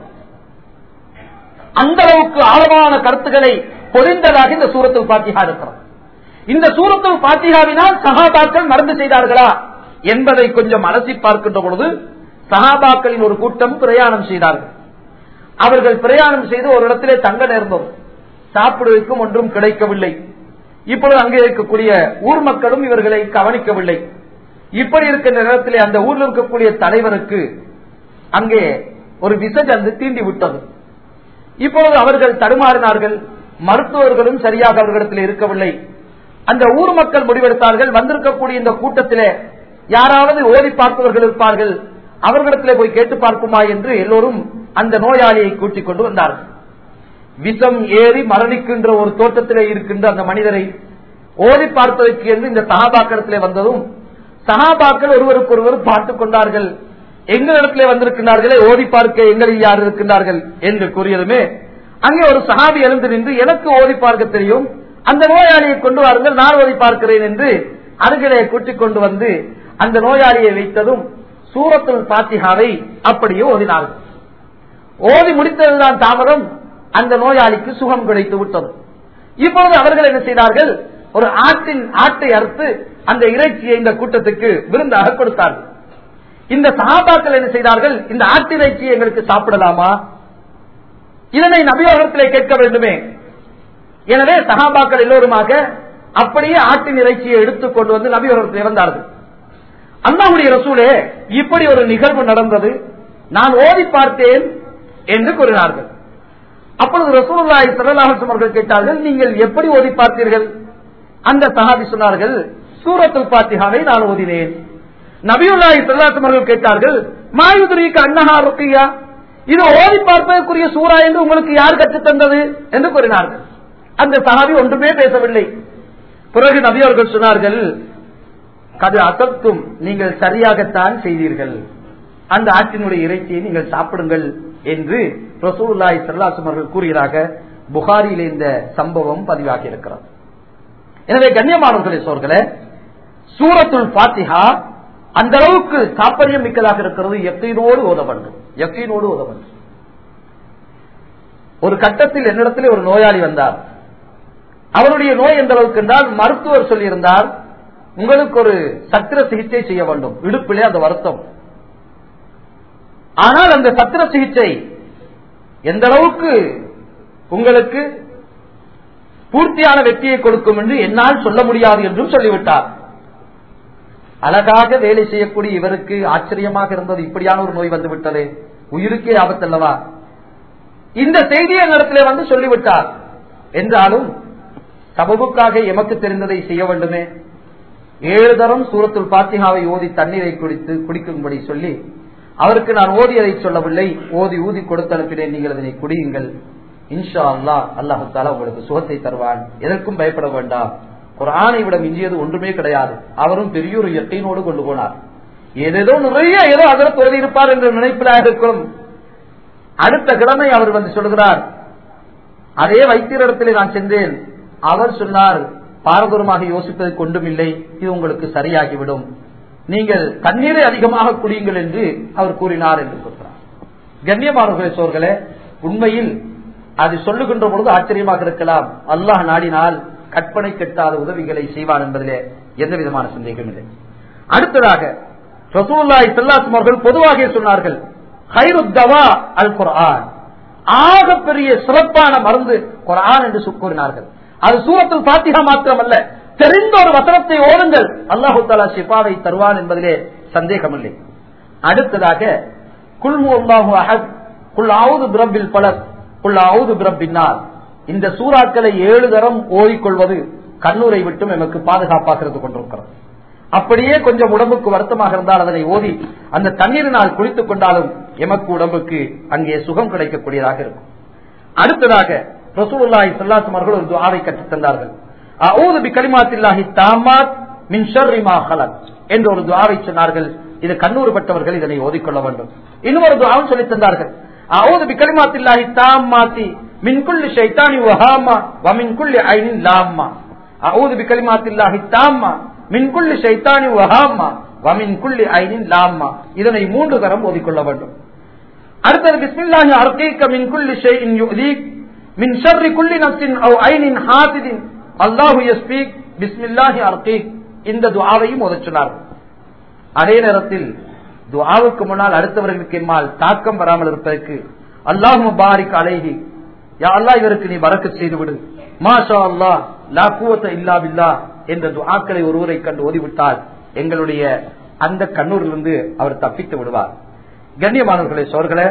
அந்த அளவுக்கு ஆழமான கருத்துக்களை பொழிந்ததாக இந்த சூரத்தில் பாத்திகா இருக்கிறது இந்த சூரத்தில் பாத்திகாவினால் சகாபாக்கள் மறந்து செய்தார்களா என்பதை கொஞ்சம் அலசி பார்க்கின்ற பொழுது சகாபாக்களின் ஒரு கூட்டம் பிரயாணம் செய்தார்கள் அவர்கள் பிரயாணம் செய்து ஒரு இடத்திலே தங்க நேர்ந்தோம் சாப்பிடுவதற்கும் ஒன்றும் கிடைக்கவில்லை இப்பொழுது அங்கே இருக்கக்கூடிய ஊர் மக்களும் இவர்களை கவனிக்கவில்லை இப்படி இருக்கின்ற நேரத்திலே அந்த ஊரில் இருக்கக்கூடிய தலைவருக்கு அங்கே ஒரு விசஜந்து தீண்டி விட்டது இப்பொழுது அவர்கள் தடுமாறினார்கள் மருத்துவர்களும் சரியாக அவர்களிடத்தில் இருக்கவில்லை அந்த ஊர் மக்கள் முடிவெடுத்தார்கள் வந்திருக்கக்கூடிய இந்த கூட்டத்திலே யாராவது ஓதி பார்ப்பவர்கள் இருப்பார்கள் அவர்களிடத்திலே போய் கேட்டு பார்க்குமா என்று எல்லோரும் அந்த நோயாளியை கூட்டிக் கொண்டு வந்தார்கள் விஷம் ஏறி மரணிக்கின்ற ஒரு தோட்டத்திலே இருக்கின்ற அந்த மனிதரை ஓதி பார்ப்பதற்கு என்று இந்த சகாபாக்களத்திலே வந்ததும் சகாபாக்கள் ஒருவருக்கொருவர் பார்த்துக் கொண்டார்கள் எங்களிடத்திலே வந்திருக்கிறார்களே ஓதி பார்க்க எங்களில் யார் இருக்கின்றார்கள் என்று கூறியதுமே அங்கே ஒரு சகாபி எழுந்து நின்று எனக்கு ஓதி பார்க்க தெரியும் அந்த நோயாளியை கொண்டு வாருங்கள் நான் ஓதி பார்க்கிறேன் என்று அருகிலே கூட்டிக் கொண்டு வந்து அந்த நோயாளியை வைத்ததும் சூரத்துல் பாத்திகாவை அப்படியே ஓதினார்கள் ஓதி முடித்ததுதான் தாமதம் அந்த நோயாளிக்கு சுகம் கிடைத்து விட்டது இப்பொழுது அவர்கள் என்ன செய்தார்கள் ஒரு ஆட்டின் ஆட்டை அறுத்து அந்த இறைச்சியை இந்த கூட்டத்துக்கு விருந்தாக கொடுத்தார்கள் இந்த சகாபாக்கள் என்ன செய்தார்கள் இந்த ஆட்டிறைச்சியை எங்களுக்கு சாப்பிடலாமா இதனை நபியோகத்திலே கேட்க வேண்டுமே எனவே சகாபாக்கள் எல்லோருமாக அப்படியே ஆட்டின் இறைச்சியை எடுத்துக் கொண்டு வந்து நபியோகத்திலே வந்தார்கள் அண்ணாவுடைய ரசூலே இப்படி ஒரு நிகழ்வு நடந்தது நான் ஓதி பார்த்தேன் என்று கூறினார்கள் அப்பொழுது ரசூலுல்லாஹி ஸல்லல்லாஹு அலைஹி அவர்கள் கேட்டார்கள் நீங்கள் எப்படி ஓதி பார்த்தீர்கள் அந்த சஹாபி சொன்னார்கள் சூரத்துல் பாத்திஹாவை நான் ஓதினேன் நபியுல்லாஹி ஸல்லல்லாஹு அவர்கள் கேட்டார்கள் மாயுதுரிக்கு அன்னஹா ருக்கியா இது ஓதி பார்ப்பதற்குரிய சூரா என்று உங்களுக்கு யார் கற்றுத் தந்தது என்று கூறினார்கள் அந்த சஹாபி ஒன்றுமே பேசவில்லை பிறகு நபி அவர்கள் சொன்னார்கள் கது அசத்தும் நீங்கள் சரியாகத்தான் செய்தீர்கள் அந்த ஆற்றினுடைய இறைச்சியை நீங்கள் சாப்பிடுங்கள் என்று ரசூல்லாய் சல்லாசும் அவர்கள் கூறுகிறாக புகாரியில் இந்த சம்பவம் பதிவாகி இருக்கிறது எனவே கண்ணியமானவர்களே சோர்களே சூரத்துல் பாத்திஹா அந்த அளவுக்கு தாற்பயம் மிக்கதாக இருக்கிறது எக்கையினோடு ஓத வேண்டும் எக்கையினோடு ஓத வேண்டும் ஒரு கட்டத்தில் என்னிடத்திலே ஒரு நோயாளி வந்தார் அவருடைய நோய் எந்த அளவுக்கு என்றால் மருத்துவர் சொல்லியிருந்தார் உங்களுக்கு ஒரு சத்திர சிகிச்சை செய்ய வேண்டும் இடுப்பிலே அந்த வருத்தம் ஆனால் அந்த சத்திர சிகிச்சை எந்த அளவுக்கு உங்களுக்கு பூர்த்தியான வெற்றியை கொடுக்கும் என்று என்னால் சொல்ல முடியாது என்றும் சொல்லிவிட்டார் அழகாக வேலை செய்யக்கூடிய இவருக்கு ஆச்சரியமாக இருந்தது இப்படியான ஒரு நோய் வந்து விட்டது உயிருக்கே ஆபத்தல்லவா இந்த செய்தியை இடத்திலே வந்து சொல்லிவிட்டார் என்றாலும் சபபுக்காக எமக்கு தெரிந்ததை செய்ய வேண்டுமே ஏழு தரம் சூரத்துல் பாத்திகாவை ஓதி தண்ணீரை குடித்து குடிக்கும்படி சொல்லி அவருக்கு நான் ஓதியதை சொல்லவில்லை ஓதி ஊதி கொடுத்து அனுப்பினேன் நீங்கள் அதனை குடியுங்கள் இன்ஷா அல்லா அல்லாஹு தாலா உங்களுக்கு சுகத்தை தருவான் எதற்கும் பயப்பட வேண்டாம் ஒரு ஆணை விட மிஞ்சியது ஒன்றுமே கிடையாது அவரும் பெரிய ஒரு எட்டையினோடு கொண்டு போனார் ஏதேதோ நிறைய ஏதோ அதற்கு உதவி இருப்பார் என்ற நினைப்பிலாக இருக்கும் அடுத்த கிழமை அவர் வந்து சொல்கிறார் அதே வைத்தியரிடத்திலே நான் சென்றேன் அவர் சொன்னார் பாரதூரமாக யோசிப்பதற்கு ஒன்றும் இல்லை இது உங்களுக்கு சரியாகிவிடும் நீங்கள் தண்ணீரை அதிகமாக குடியுங்கள் என்று அவர் கூறினார் என்று சொல்கிறார் கண்ணியமானவர்களே சோர்களே உண்மையில் அது சொல்லுகின்ற பொழுது ஆச்சரியமாக இருக்கலாம் அல்லாஹ் நாடினால் கற்பனை கெட்டாத உதவிகளை செய்வான் என்பதிலே எந்த விதமான சந்தேகம் இல்லை அடுத்ததாக ரசூல்லாய் செல்லாசும் அவர்கள் பொதுவாக சொன்னார்கள் ஹைருத்தவா அல் குர்ஆன் ஆக பெரிய சிறப்பான மருந்து குர்ஆன் என்று கூறினார்கள் அது சூரத்தில் பாத்திகா மாத்திரமல்ல தெரிந்த ஒரு வசனத்தை ஓடுங்கள் அல்லாஹு தாலா ஷிஃபாவை தருவான் என்பதிலே சந்தேகமில்லை அடுத்ததாக குல்மு அல்லாஹு அஹத் குல் ஆவுது பிரபில் பலர் குல் ஆவுது பிரபின்னார் இந்த சூறாக்களை ஏழு தரம் ஓடிக்கொள்வது கண்ணூரை விட்டும் எமக்கு பாதுகாப்பாக இருந்து கொண்டிருக்கிறது அப்படியே கொஞ்சம் உடம்புக்கு வருத்தமாக இருந்தால் அதனை ஓதி அந்த தண்ணீரினால் குளித்துக் கொண்டாலும் எமக்கு உடம்புக்கு அங்கே சுகம் கிடைக்கக்கூடியதாக இருக்கும் அடுத்ததாக ரசூலுல்லாஹி ஸல்லல்லாஹு அவர்கள் ஒரு துஆவை கற்றுத் தந்தார்கள் அஊது பிகலிமாத்தில்லாஹி தாமாத் மின் ஷர்ரி மா ஹலக் என்ற ஒரு துஆவை சொன்னார்கள் இது கண்ணூறு பட்டவர்கள் இதனை ஓதிக்கொள்ள வேண்டும் இன்னொரு துஆவும் சொல்லித் தந்தார்கள் அஊது பிகலிமாத்தில்லாஹி தாமாத்தி மின் குல்லி ஷைத்தானி வஹாமா வ மின் குல்லி ஐனின் லாம்மா அஊது பிகலிமாத்தில்லாஹி தாம்மா மின் குல்லி ஷைத்தானி வஹாமா வ மின் குல்லி ஐனின் லாம்மா இதனை மூன்று தரம் ஓதிக்கொள்ள வேண்டும் அடுத்தது பிஸ்மில்லாஹி அர்கீக மின் குல்லி ஷைஇன் யுதீக் மின் ஷர்ரி குல்லி நஃப்ஸின் அவ் ஐனின் ஹாசிதின் அல்லாஹு யஸ்பீக் பிஸ்மில்லாஹி அர்கீக் இந்த துஆவையும் ஓதச் சொன்னார் அதே நேரத்தில் துஆவுக்கு முன்னால் அடுத்தவர்களுக்கு எம்மால் தாக்கம் வராமல் இருப்பதற்கு அல்லாஹு பாரிக் அலைஹி யா அல்லாஹ் இவருக்கு நீ வரக்கத் செய்து விடு மாஷா அல்லாஹ் லா குவத்த இல்லா பில்லா என்ற துஆக்களை ஒருவரை கண்டு ஓதிவிட்டால் எங்களுடைய அந்த கண்ணூரிலிருந்து அவர் தப்பித்து விடுவார் கண்ணியமானவர்களே சோர்களே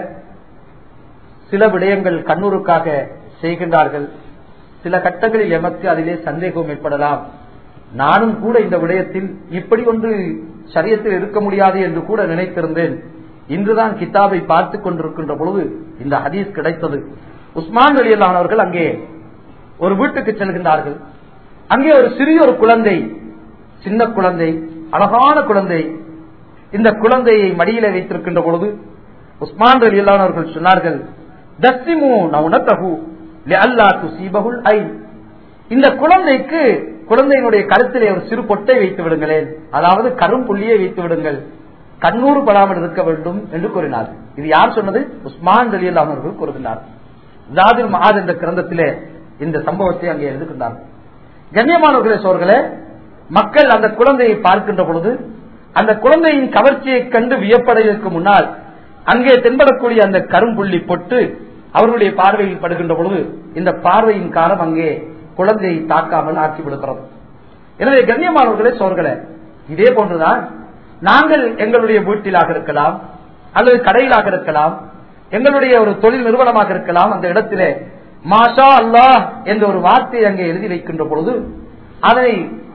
சில விடயங்கள் கண்ணூருக்காக செய்கின்றார்கள் சில கட்டங்களில் எமக்கு அதிலே சந்தேகம் ஏற்படலாம் நானும் கூட இந்த விடயத்தில் இப்படி ஒன்று சரியத்தில் இருக்க முடியாது என்று கூட நினைத்திருந்தேன் இன்றுதான் கிதாபை பார்த்து கொண்டிருக்கின்ற பொழுது இந்த ஹதீஸ் கிடைத்தது உஸ்மான் அலியல்லானவர்கள் அங்கே ஒரு வீட்டுக்கு செல்கின்றார்கள் அங்கே ஒரு சிறிய ஒரு குழந்தை சின்ன குழந்தை அழகான குழந்தை இந்த குழந்தையை மடியில வைத்திருக்கின்ற பொழுது உஸ்மான் அலியல்லானவர்கள் சொன்னார்கள் தஸ்திமு நவுனத்தகு அல்லா துசீபகுல் ஐ இந்த குழந்தைக்கு குழந்தையினுடைய கருத்திலே ஒரு சிறு பொட்டை வைத்து விடுங்களேன் அதாவது கரும்புள்ளியை வைத்து விடுங்கள் கண்ணூறு படாமல் இருக்க வேண்டும் என்று கூறினார் இது யார் சொன்னது உஸ்மான் அலி அவர்கள் கூறுகின்றார் ஜாதிர் மகாத் என்ற கிரந்தத்திலே இந்த சம்பவத்தை அங்கே எழுதுகின்றார் கண்ணியமானவர்களே சோர்களே மக்கள் அந்த குழந்தையை பார்க்கின்ற பொழுது அந்த குழந்தையின் கவர்ச்சியை கண்டு வியப்படைவதற்கு முன்னால் அங்கே தென்படக்கூடிய அந்த கரும்புள்ளி பொட்டு அவர்களுடைய பார்வையில் படுகின்ற பொழுது இந்த பார்வையின் காலம் அங்கே குழந்தையை தாக்காமல் ஆக்கி விடுகிறது எனவே கண்ணியமானவர்களே சோர்களே இதே போன்றுதான் நாங்கள் எங்களுடைய வீட்டிலாக இருக்கலாம் அல்லது கடையிலாக இருக்கலாம் எங்களுடைய ஒரு தொழில் நிறுவனமாக இருக்கலாம் அந்த இடத்திலே மாஷா அல்லாஹ் என்ற ஒரு வார்த்தையை அங்கே எழுதி வைக்கின்ற பொழுது அதை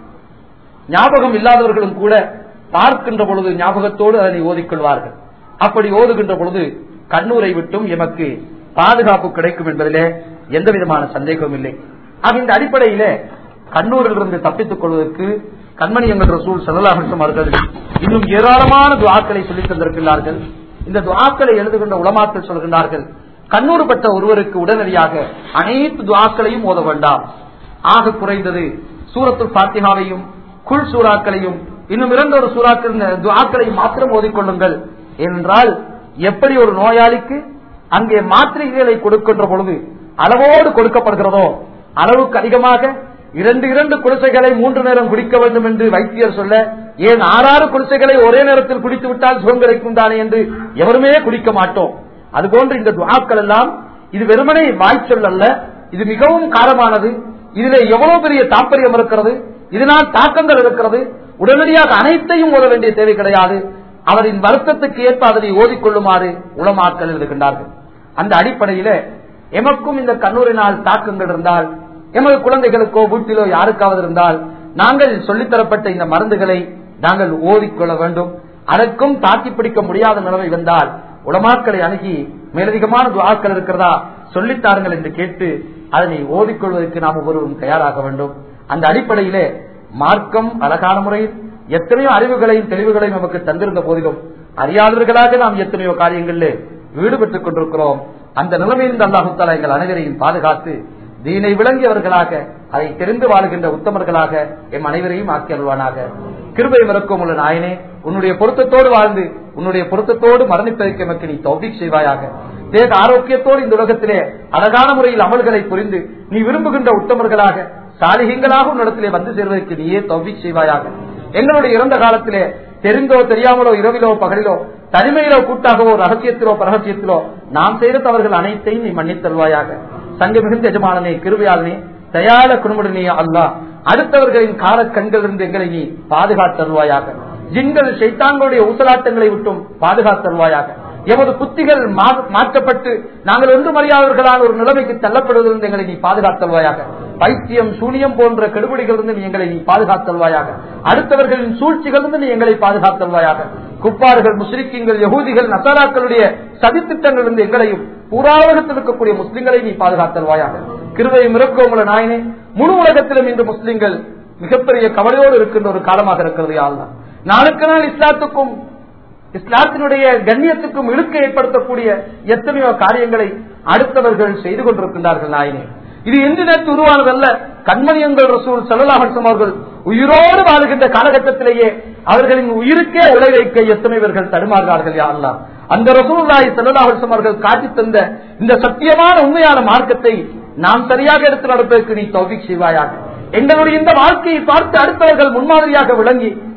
ஞாபகம் இல்லாதவர்களும் கூட பார்க்கின்ற பொழுது ஞாபகத்தோடு அதனை ஓதிக்கொள்வார்கள் அப்படி ஓதுகின்ற பொழுது கண்ணூரை விட்டும் எமக்கு பாதுகாப்பு கிடைக்கும் என்பதிலே எந்த விதமான சந்தேகமும் இல்லை ஆக இந்த அடிப்படையிலே கண்ணூரிலிருந்து தப்பித்துக் கொள்வதற்கு கண்மணி எங்கள் ரசூல் சல்லாஹம் அவர்கள் இன்னும் ஏராளமான துவாக்களை சொல்லித் தந்திருக்கிறார்கள் இந்த துவாக்களை எழுதுகின்ற உளமாக்கள் சொல்கின்றார்கள் கண்ணூறு பெற்ற ஒருவருக்கு உடனடியாக அனைத்து துவாக்களையும் ஓத வேண்டாம் ஆக குறைந்தது சூரத்துல் பாத்திகாவையும் குள் சூறாக்களையும் இன்னும் இரண்டொரு சூறாக்கள் துவாக்களையும் மாத்திரம் ஓதிக்கொள்ளுங்கள் என்றால் எப்படி ஒரு நோயாளிக்கு அங்கே மாத்திரைகளை கொடுக்கின்ற பொழுது அளவோடு கொடுக்கப்படுகிறதோ அளவுக்கு அதிகமாக இரண்டு இரண்டு குடிசைகளை மூன்று நேரம் குடிக்க வேண்டும் என்று வைத்தியர் சொல்ல ஏன் ஆறாறு குடிசைகளை ஒரே நேரத்தில் குடித்து விட்டால் சுகம் கிடைக்கும் தானே என்று எவருமே குடிக்க மாட்டோம் அதுபோன்று இந்த துவாக்கள் எல்லாம் இது வெறுமனே வாய்ச்சொல் அல்ல இது மிகவும் காரமானது இதிலே எவ்வளவு பெரிய தாற்பயம் இருக்கிறது இதனால் தாக்கங்கள் இருக்கிறது உடனடியாக அனைத்தையும் ஓத வேண்டிய தேவை கிடையாது அவரின் வருத்தத்துக்கு ஏற்ப அதனை ஓதிக்கொள்ளுமாறு உளமாக்கல் எழுதுகின்றார்கள் அந்த அடிப்படையில எமக்கும் இந்த கண்ணூரினால் தாக்கங்கள் இருந்தால் எமது குழந்தைகளுக்கோ வீட்டிலோ யாருக்காவது இருந்தால் நாங்கள் சொல்லித்தரப்பட்ட இந்த மருந்துகளை நாங்கள் ஓதிக்கொள்ள வேண்டும் அதற்கும் தாக்கி பிடிக்க முடியாத நிலைமை வந்தால் உலமாக்களை அணுகி மேலதிகமான துவாக்கள் இருக்கிறதா சொல்லித்தாருங்கள் என்று கேட்டு அதனை ஓதிக்கொள்வதற்கு நாம் ஒவ்வொருவரும் தயாராக வேண்டும் அந்த அடிப்படையிலே மார்க்கம் அழகான முறையில் எத்தனையோ அறிவுகளையும் தெளிவுகளையும் நமக்கு தந்திருந்த போதிலும் அறியாதவர்களாக நாம் எத்தனையோ காரியங்களில் ஈடுபட்டுக் கொண்டிருக்கிறோம் அந்த நிலைமையில் அல்லாஹுத்தாலா எங்கள் அனைவரையும் பாதுகாத்து தீனை விளங்கியவர்களாக அதை தெரிந்து வாழுகின்ற உத்தமர்களாக எம் அனைவரையும் ஆக்கி அல்வானாக கிருபை மறக்கும் உள்ள நாயனே உன்னுடைய பொருத்தத்தோடு வாழ்ந்து உன்னுடைய பொருத்தத்தோடு மரணிப்பதற்கு எமக்கு நீ தௌபிக் செய்வாயாக தேக ஆரோக்கியத்தோடு இந்த உலகத்திலே அழகான முறையில் அமல்களை புரிந்து நீ விரும்புகின்ற உத்தமர்களாக சாலிகங்களாக உன்னிடத்திலே வந்து சேர்வதற்கு நீயே தௌபிக் செய்வாயாக எங்களுடைய இறந்த காலத்திலே தெரிந்தோ தெரியாமலோ இரவிலோ பகலிலோ தனிமையிலோ கூட்டாகவோ ரகசியத்திலோ பரகசியத்திலோ நாம் செய்த தவறுகள் அனைத்தையும் நீ மன்னித்தருவாயாக சங்க மிகுந்த எஜமானனே கிருபையாளனே தயார குடும்படனே அல்லா அடுத்தவர்களின் கால கண்களிலிருந்து எங்களை நீ பாதுகாத்தருவாயாக ஜின்கள் சைத்தான்களுடைய ஊசலாட்டங்களை விட்டும் பாதுகாத்தருவாயாக எமது புத்திகள் மாற்றப்பட்டு நாங்கள் ஒன்று மறியாதவர்களால் ஒரு நிலைமைக்கு தள்ளப்படுவதிலிருந்து எங்களை நீ பாதுகாத்தல்வாயாக பைத்தியம் சூனியம் போன்ற கெடுபடிகளிலிருந்து நீ எங்களை நீ பாதுகாத்தல்வாயாக அடுத்தவர்களின் சூழ்ச்சிகளிலிருந்து நீ எங்களை பாதுகாத்தல்வாயாக குப்பார்கள் முஸ்லிக்கிங்கள் யகூதிகள் நசாராக்களுடைய சதித்திட்டங்களிலிருந்து எங்களையும் பூராவகத்தில் இருக்கக்கூடிய முஸ்லிம்களை நீ பாதுகாத்தல்வாயாக கிருவையும் இறக்குவங்கள நாயனே முழு உலகத்திலும் இன்று முஸ்லிம்கள் மிகப்பெரிய கவலையோடு இருக்கின்ற ஒரு காலமாக இருக்கிறது யாழ்லாம் நாளுக்கு நாள் இஸ்லாத்துக்கும் இஸ்லாத்தினுடைய கண்ணியத்துக்கும் இழுக்க ஏற்படுத்தக்கூடிய எத்தனையோ காரியங்களை அடுத்தவர்கள் செய்து கொண்டிருக்கின்றார்கள் நாயினே இது இன்று நேற்று உருவானதல்ல கண்மணியங்கள் ரசூல் சல்லாஹம் அவர்கள் உயிரோடு வாழுகின்ற காலகட்டத்திலேயே அவர்களின் உயிருக்கே உலை வைக்க எத்தனை பேர்கள் தடுமாறுகிறார்கள் யாரெல்லாம் அந்த ரசூல்லாய் சல்லாஹம் அவர்கள் காட்டி தந்த இந்த சத்தியமான உண்மையான மார்க்கத்தை நாம் சரியாக எடுத்து நடப்பதற்கு நீ தௌபிக் செய்வாயாக எங்களுடைய இந்த வாழ்க்கையை பார்த்து அடுத்தவர்கள் முன்மாதிரியாக விளங்கி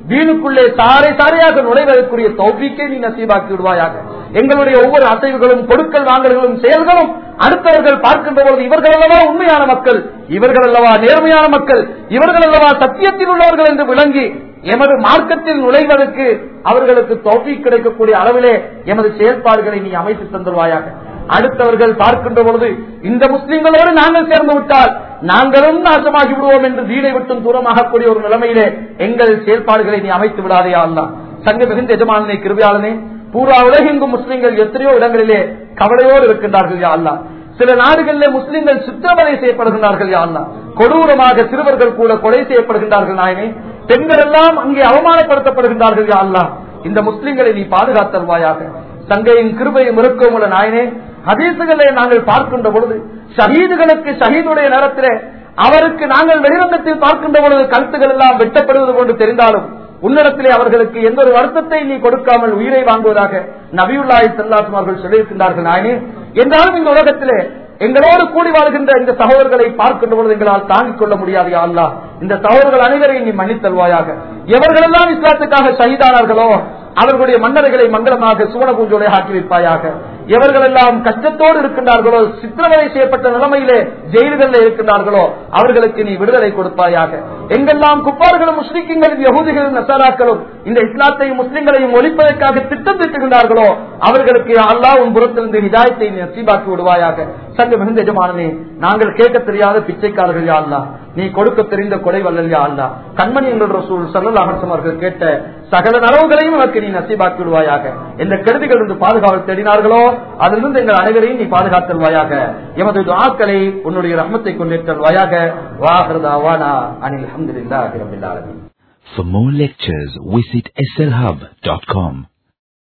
வீணுக்குள்ளே சாரை சாரையாக நுழைவதற்குரிய தௌபிக்கை நீ நசீபாக்கி விடுவாயாக எங்களுடைய ஒவ்வொரு அசைவுகளும் கொடுக்கல் வாங்கல்களும் செயல்களும் அடுத்தவர்கள் பார்க்கின்ற பொழுது இவர்கள் அல்லவா உண்மையான மக்கள் இவர்கள் அல்லவா நேர்மையான மக்கள் இவர்கள் அல்லவா சத்தியத்தில் உள்ளவர்கள் என்று விளங்கி எமது மார்க்கத்தில் நுழைவதற்கு அவர்களுக்கு தோல்வி கிடைக்கக்கூடிய அளவிலே எமது செயல்பாடுகளை நீ அமைத்து தந்துருவாயாக அடுத்தவர்கள் பார்க்கின்ற பொழுது இந்த முஸ்லிம்களோடு நாங்கள் சேர்ந்து விட்டால் நாங்களும் நாசமாகி விடுவோம் என்று வீடை விட்டும் தூரமாகக்கூடிய ஒரு நிலைமையிலே எங்கள் செயல்பாடுகளை நீ அமைத்து விடாதே அல்லா சங்க மிகுந்த எஜமானனை கிருபியாளனே பூரா உலகெங்கும் முஸ்லிம்கள் எத்தனையோ இடங்களிலே கவலையோடு இருக்கின்றார்கள் யா அல்லா சில நாடுகளிலே முஸ்லிம்கள் சித்திரவதை செய்யப்படுகின்றார்கள் யா அல்லா கொடூரமாக சிறுவர்கள் கூட கொலை செய்யப்படுகின்றார்கள் நாயனே பெண்கள் எல்லாம் அங்கே அவமானப்படுத்தப்படுகின்றார்கள் யா அல்லா இந்த முஸ்லிம்களை நீ பாதுகாத்தல்வாயாக தங்கையின் கிருபையும் இருக்கும் உள்ள நாயனே ஹதீசுகளை நாங்கள் பார்க்கின்ற பொழுது ஷஹீதுகளுக்கு ஷஹீதுடைய நேரத்திலே அவருக்கு நாங்கள் வெளிரங்கத்தில் பார்க்கின்ற பொழுது கருத்துகள் எல்லாம் வெட்டப்படுவது போன்று தெரிந்தாலும் உன்னிடத்திலே அவர்களுக்கு எந்த ஒரு வருத்தத்தை நீ கொடுக்காமல் உயிரை வாங்குவதாக நபியுல்லாய் செல்லாற்றும் அவர்கள் சொல்லியிருக்கின்றார்கள் நாயனே என்றாலும் இந்த உலகத்திலே எங்களோடு கூடி வாழ்கின்ற இந்த சகோதரர்களை பார்க்கின்ற பொழுது எங்களால் தாங்கிக் கொள்ள முடியாது யா அல்லாஹ் இந்த சகோதரர்கள் அனைவரையும் நீ மன்னித்தல்வாயாக எவர்களெல்லாம் இஸ்லாத்துக்காக ஷஹீதானார்களோ அவர்களுடைய மன்னர்களை மங்களமாக சுவன பூஞ்சோலை ஆக்கி வைப்பாயாக எவர்களெல்லாம் கஷ்டத்தோடு இருக்கின்றார்களோ சித்திரவதை செய்யப்பட்ட நிலைமையிலே ஜெயில்களில் இருக்கின்றார்களோ அவர்களுக்கு நீ விடுதலை கொடுப்பாயாக எங்கெல்லாம் குப்பார்களும் முஸ்லிம்களும் யகுதிகளும் நசாராக்களும் இந்த இஸ்லாத்தையும் முஸ்லிம்களையும் ஒழிப்பதற்காக திட்டம் திட்டுகின்றார்களோ அவர்களுக்கு அல்லாஹ் உன் புறத்திலிருந்து ஹிதாயத்தை நீ நசீபாக்கி விடுவாயாக சங்க மிகுந்த எஜமானனே நாங்கள் கேட்க தெரியாத பிச்சைக்காரர்கள் யா அல்லா நீ கொடுக்க தெரிந்த கொடை வல்லல் யா அல்லா கண்மணி எங்கள் ரசூல் சல்லல் அகர்சம் அவர்கள் கேட்ட சகல நலவுகளையும் நமக்கு நீ நசீபாக்கி விடுவாயாக எந்த கெடுதிகள் இருந்து பாதுகாவல் தேடினார்களோ அதிலிருந்து எங்கள் அனைவரையும் நீ பாதுகாத்தல்வாயாக எமது துஆக்களை உன்னுடைய ரஹ்மத்தை கொண்டேற்றல்வாயாக வாஹ்ரதாவானா அனில் அஹமதுல்லாஹி ரபில் ஆலமீன் For more lectures, visit slhub.com.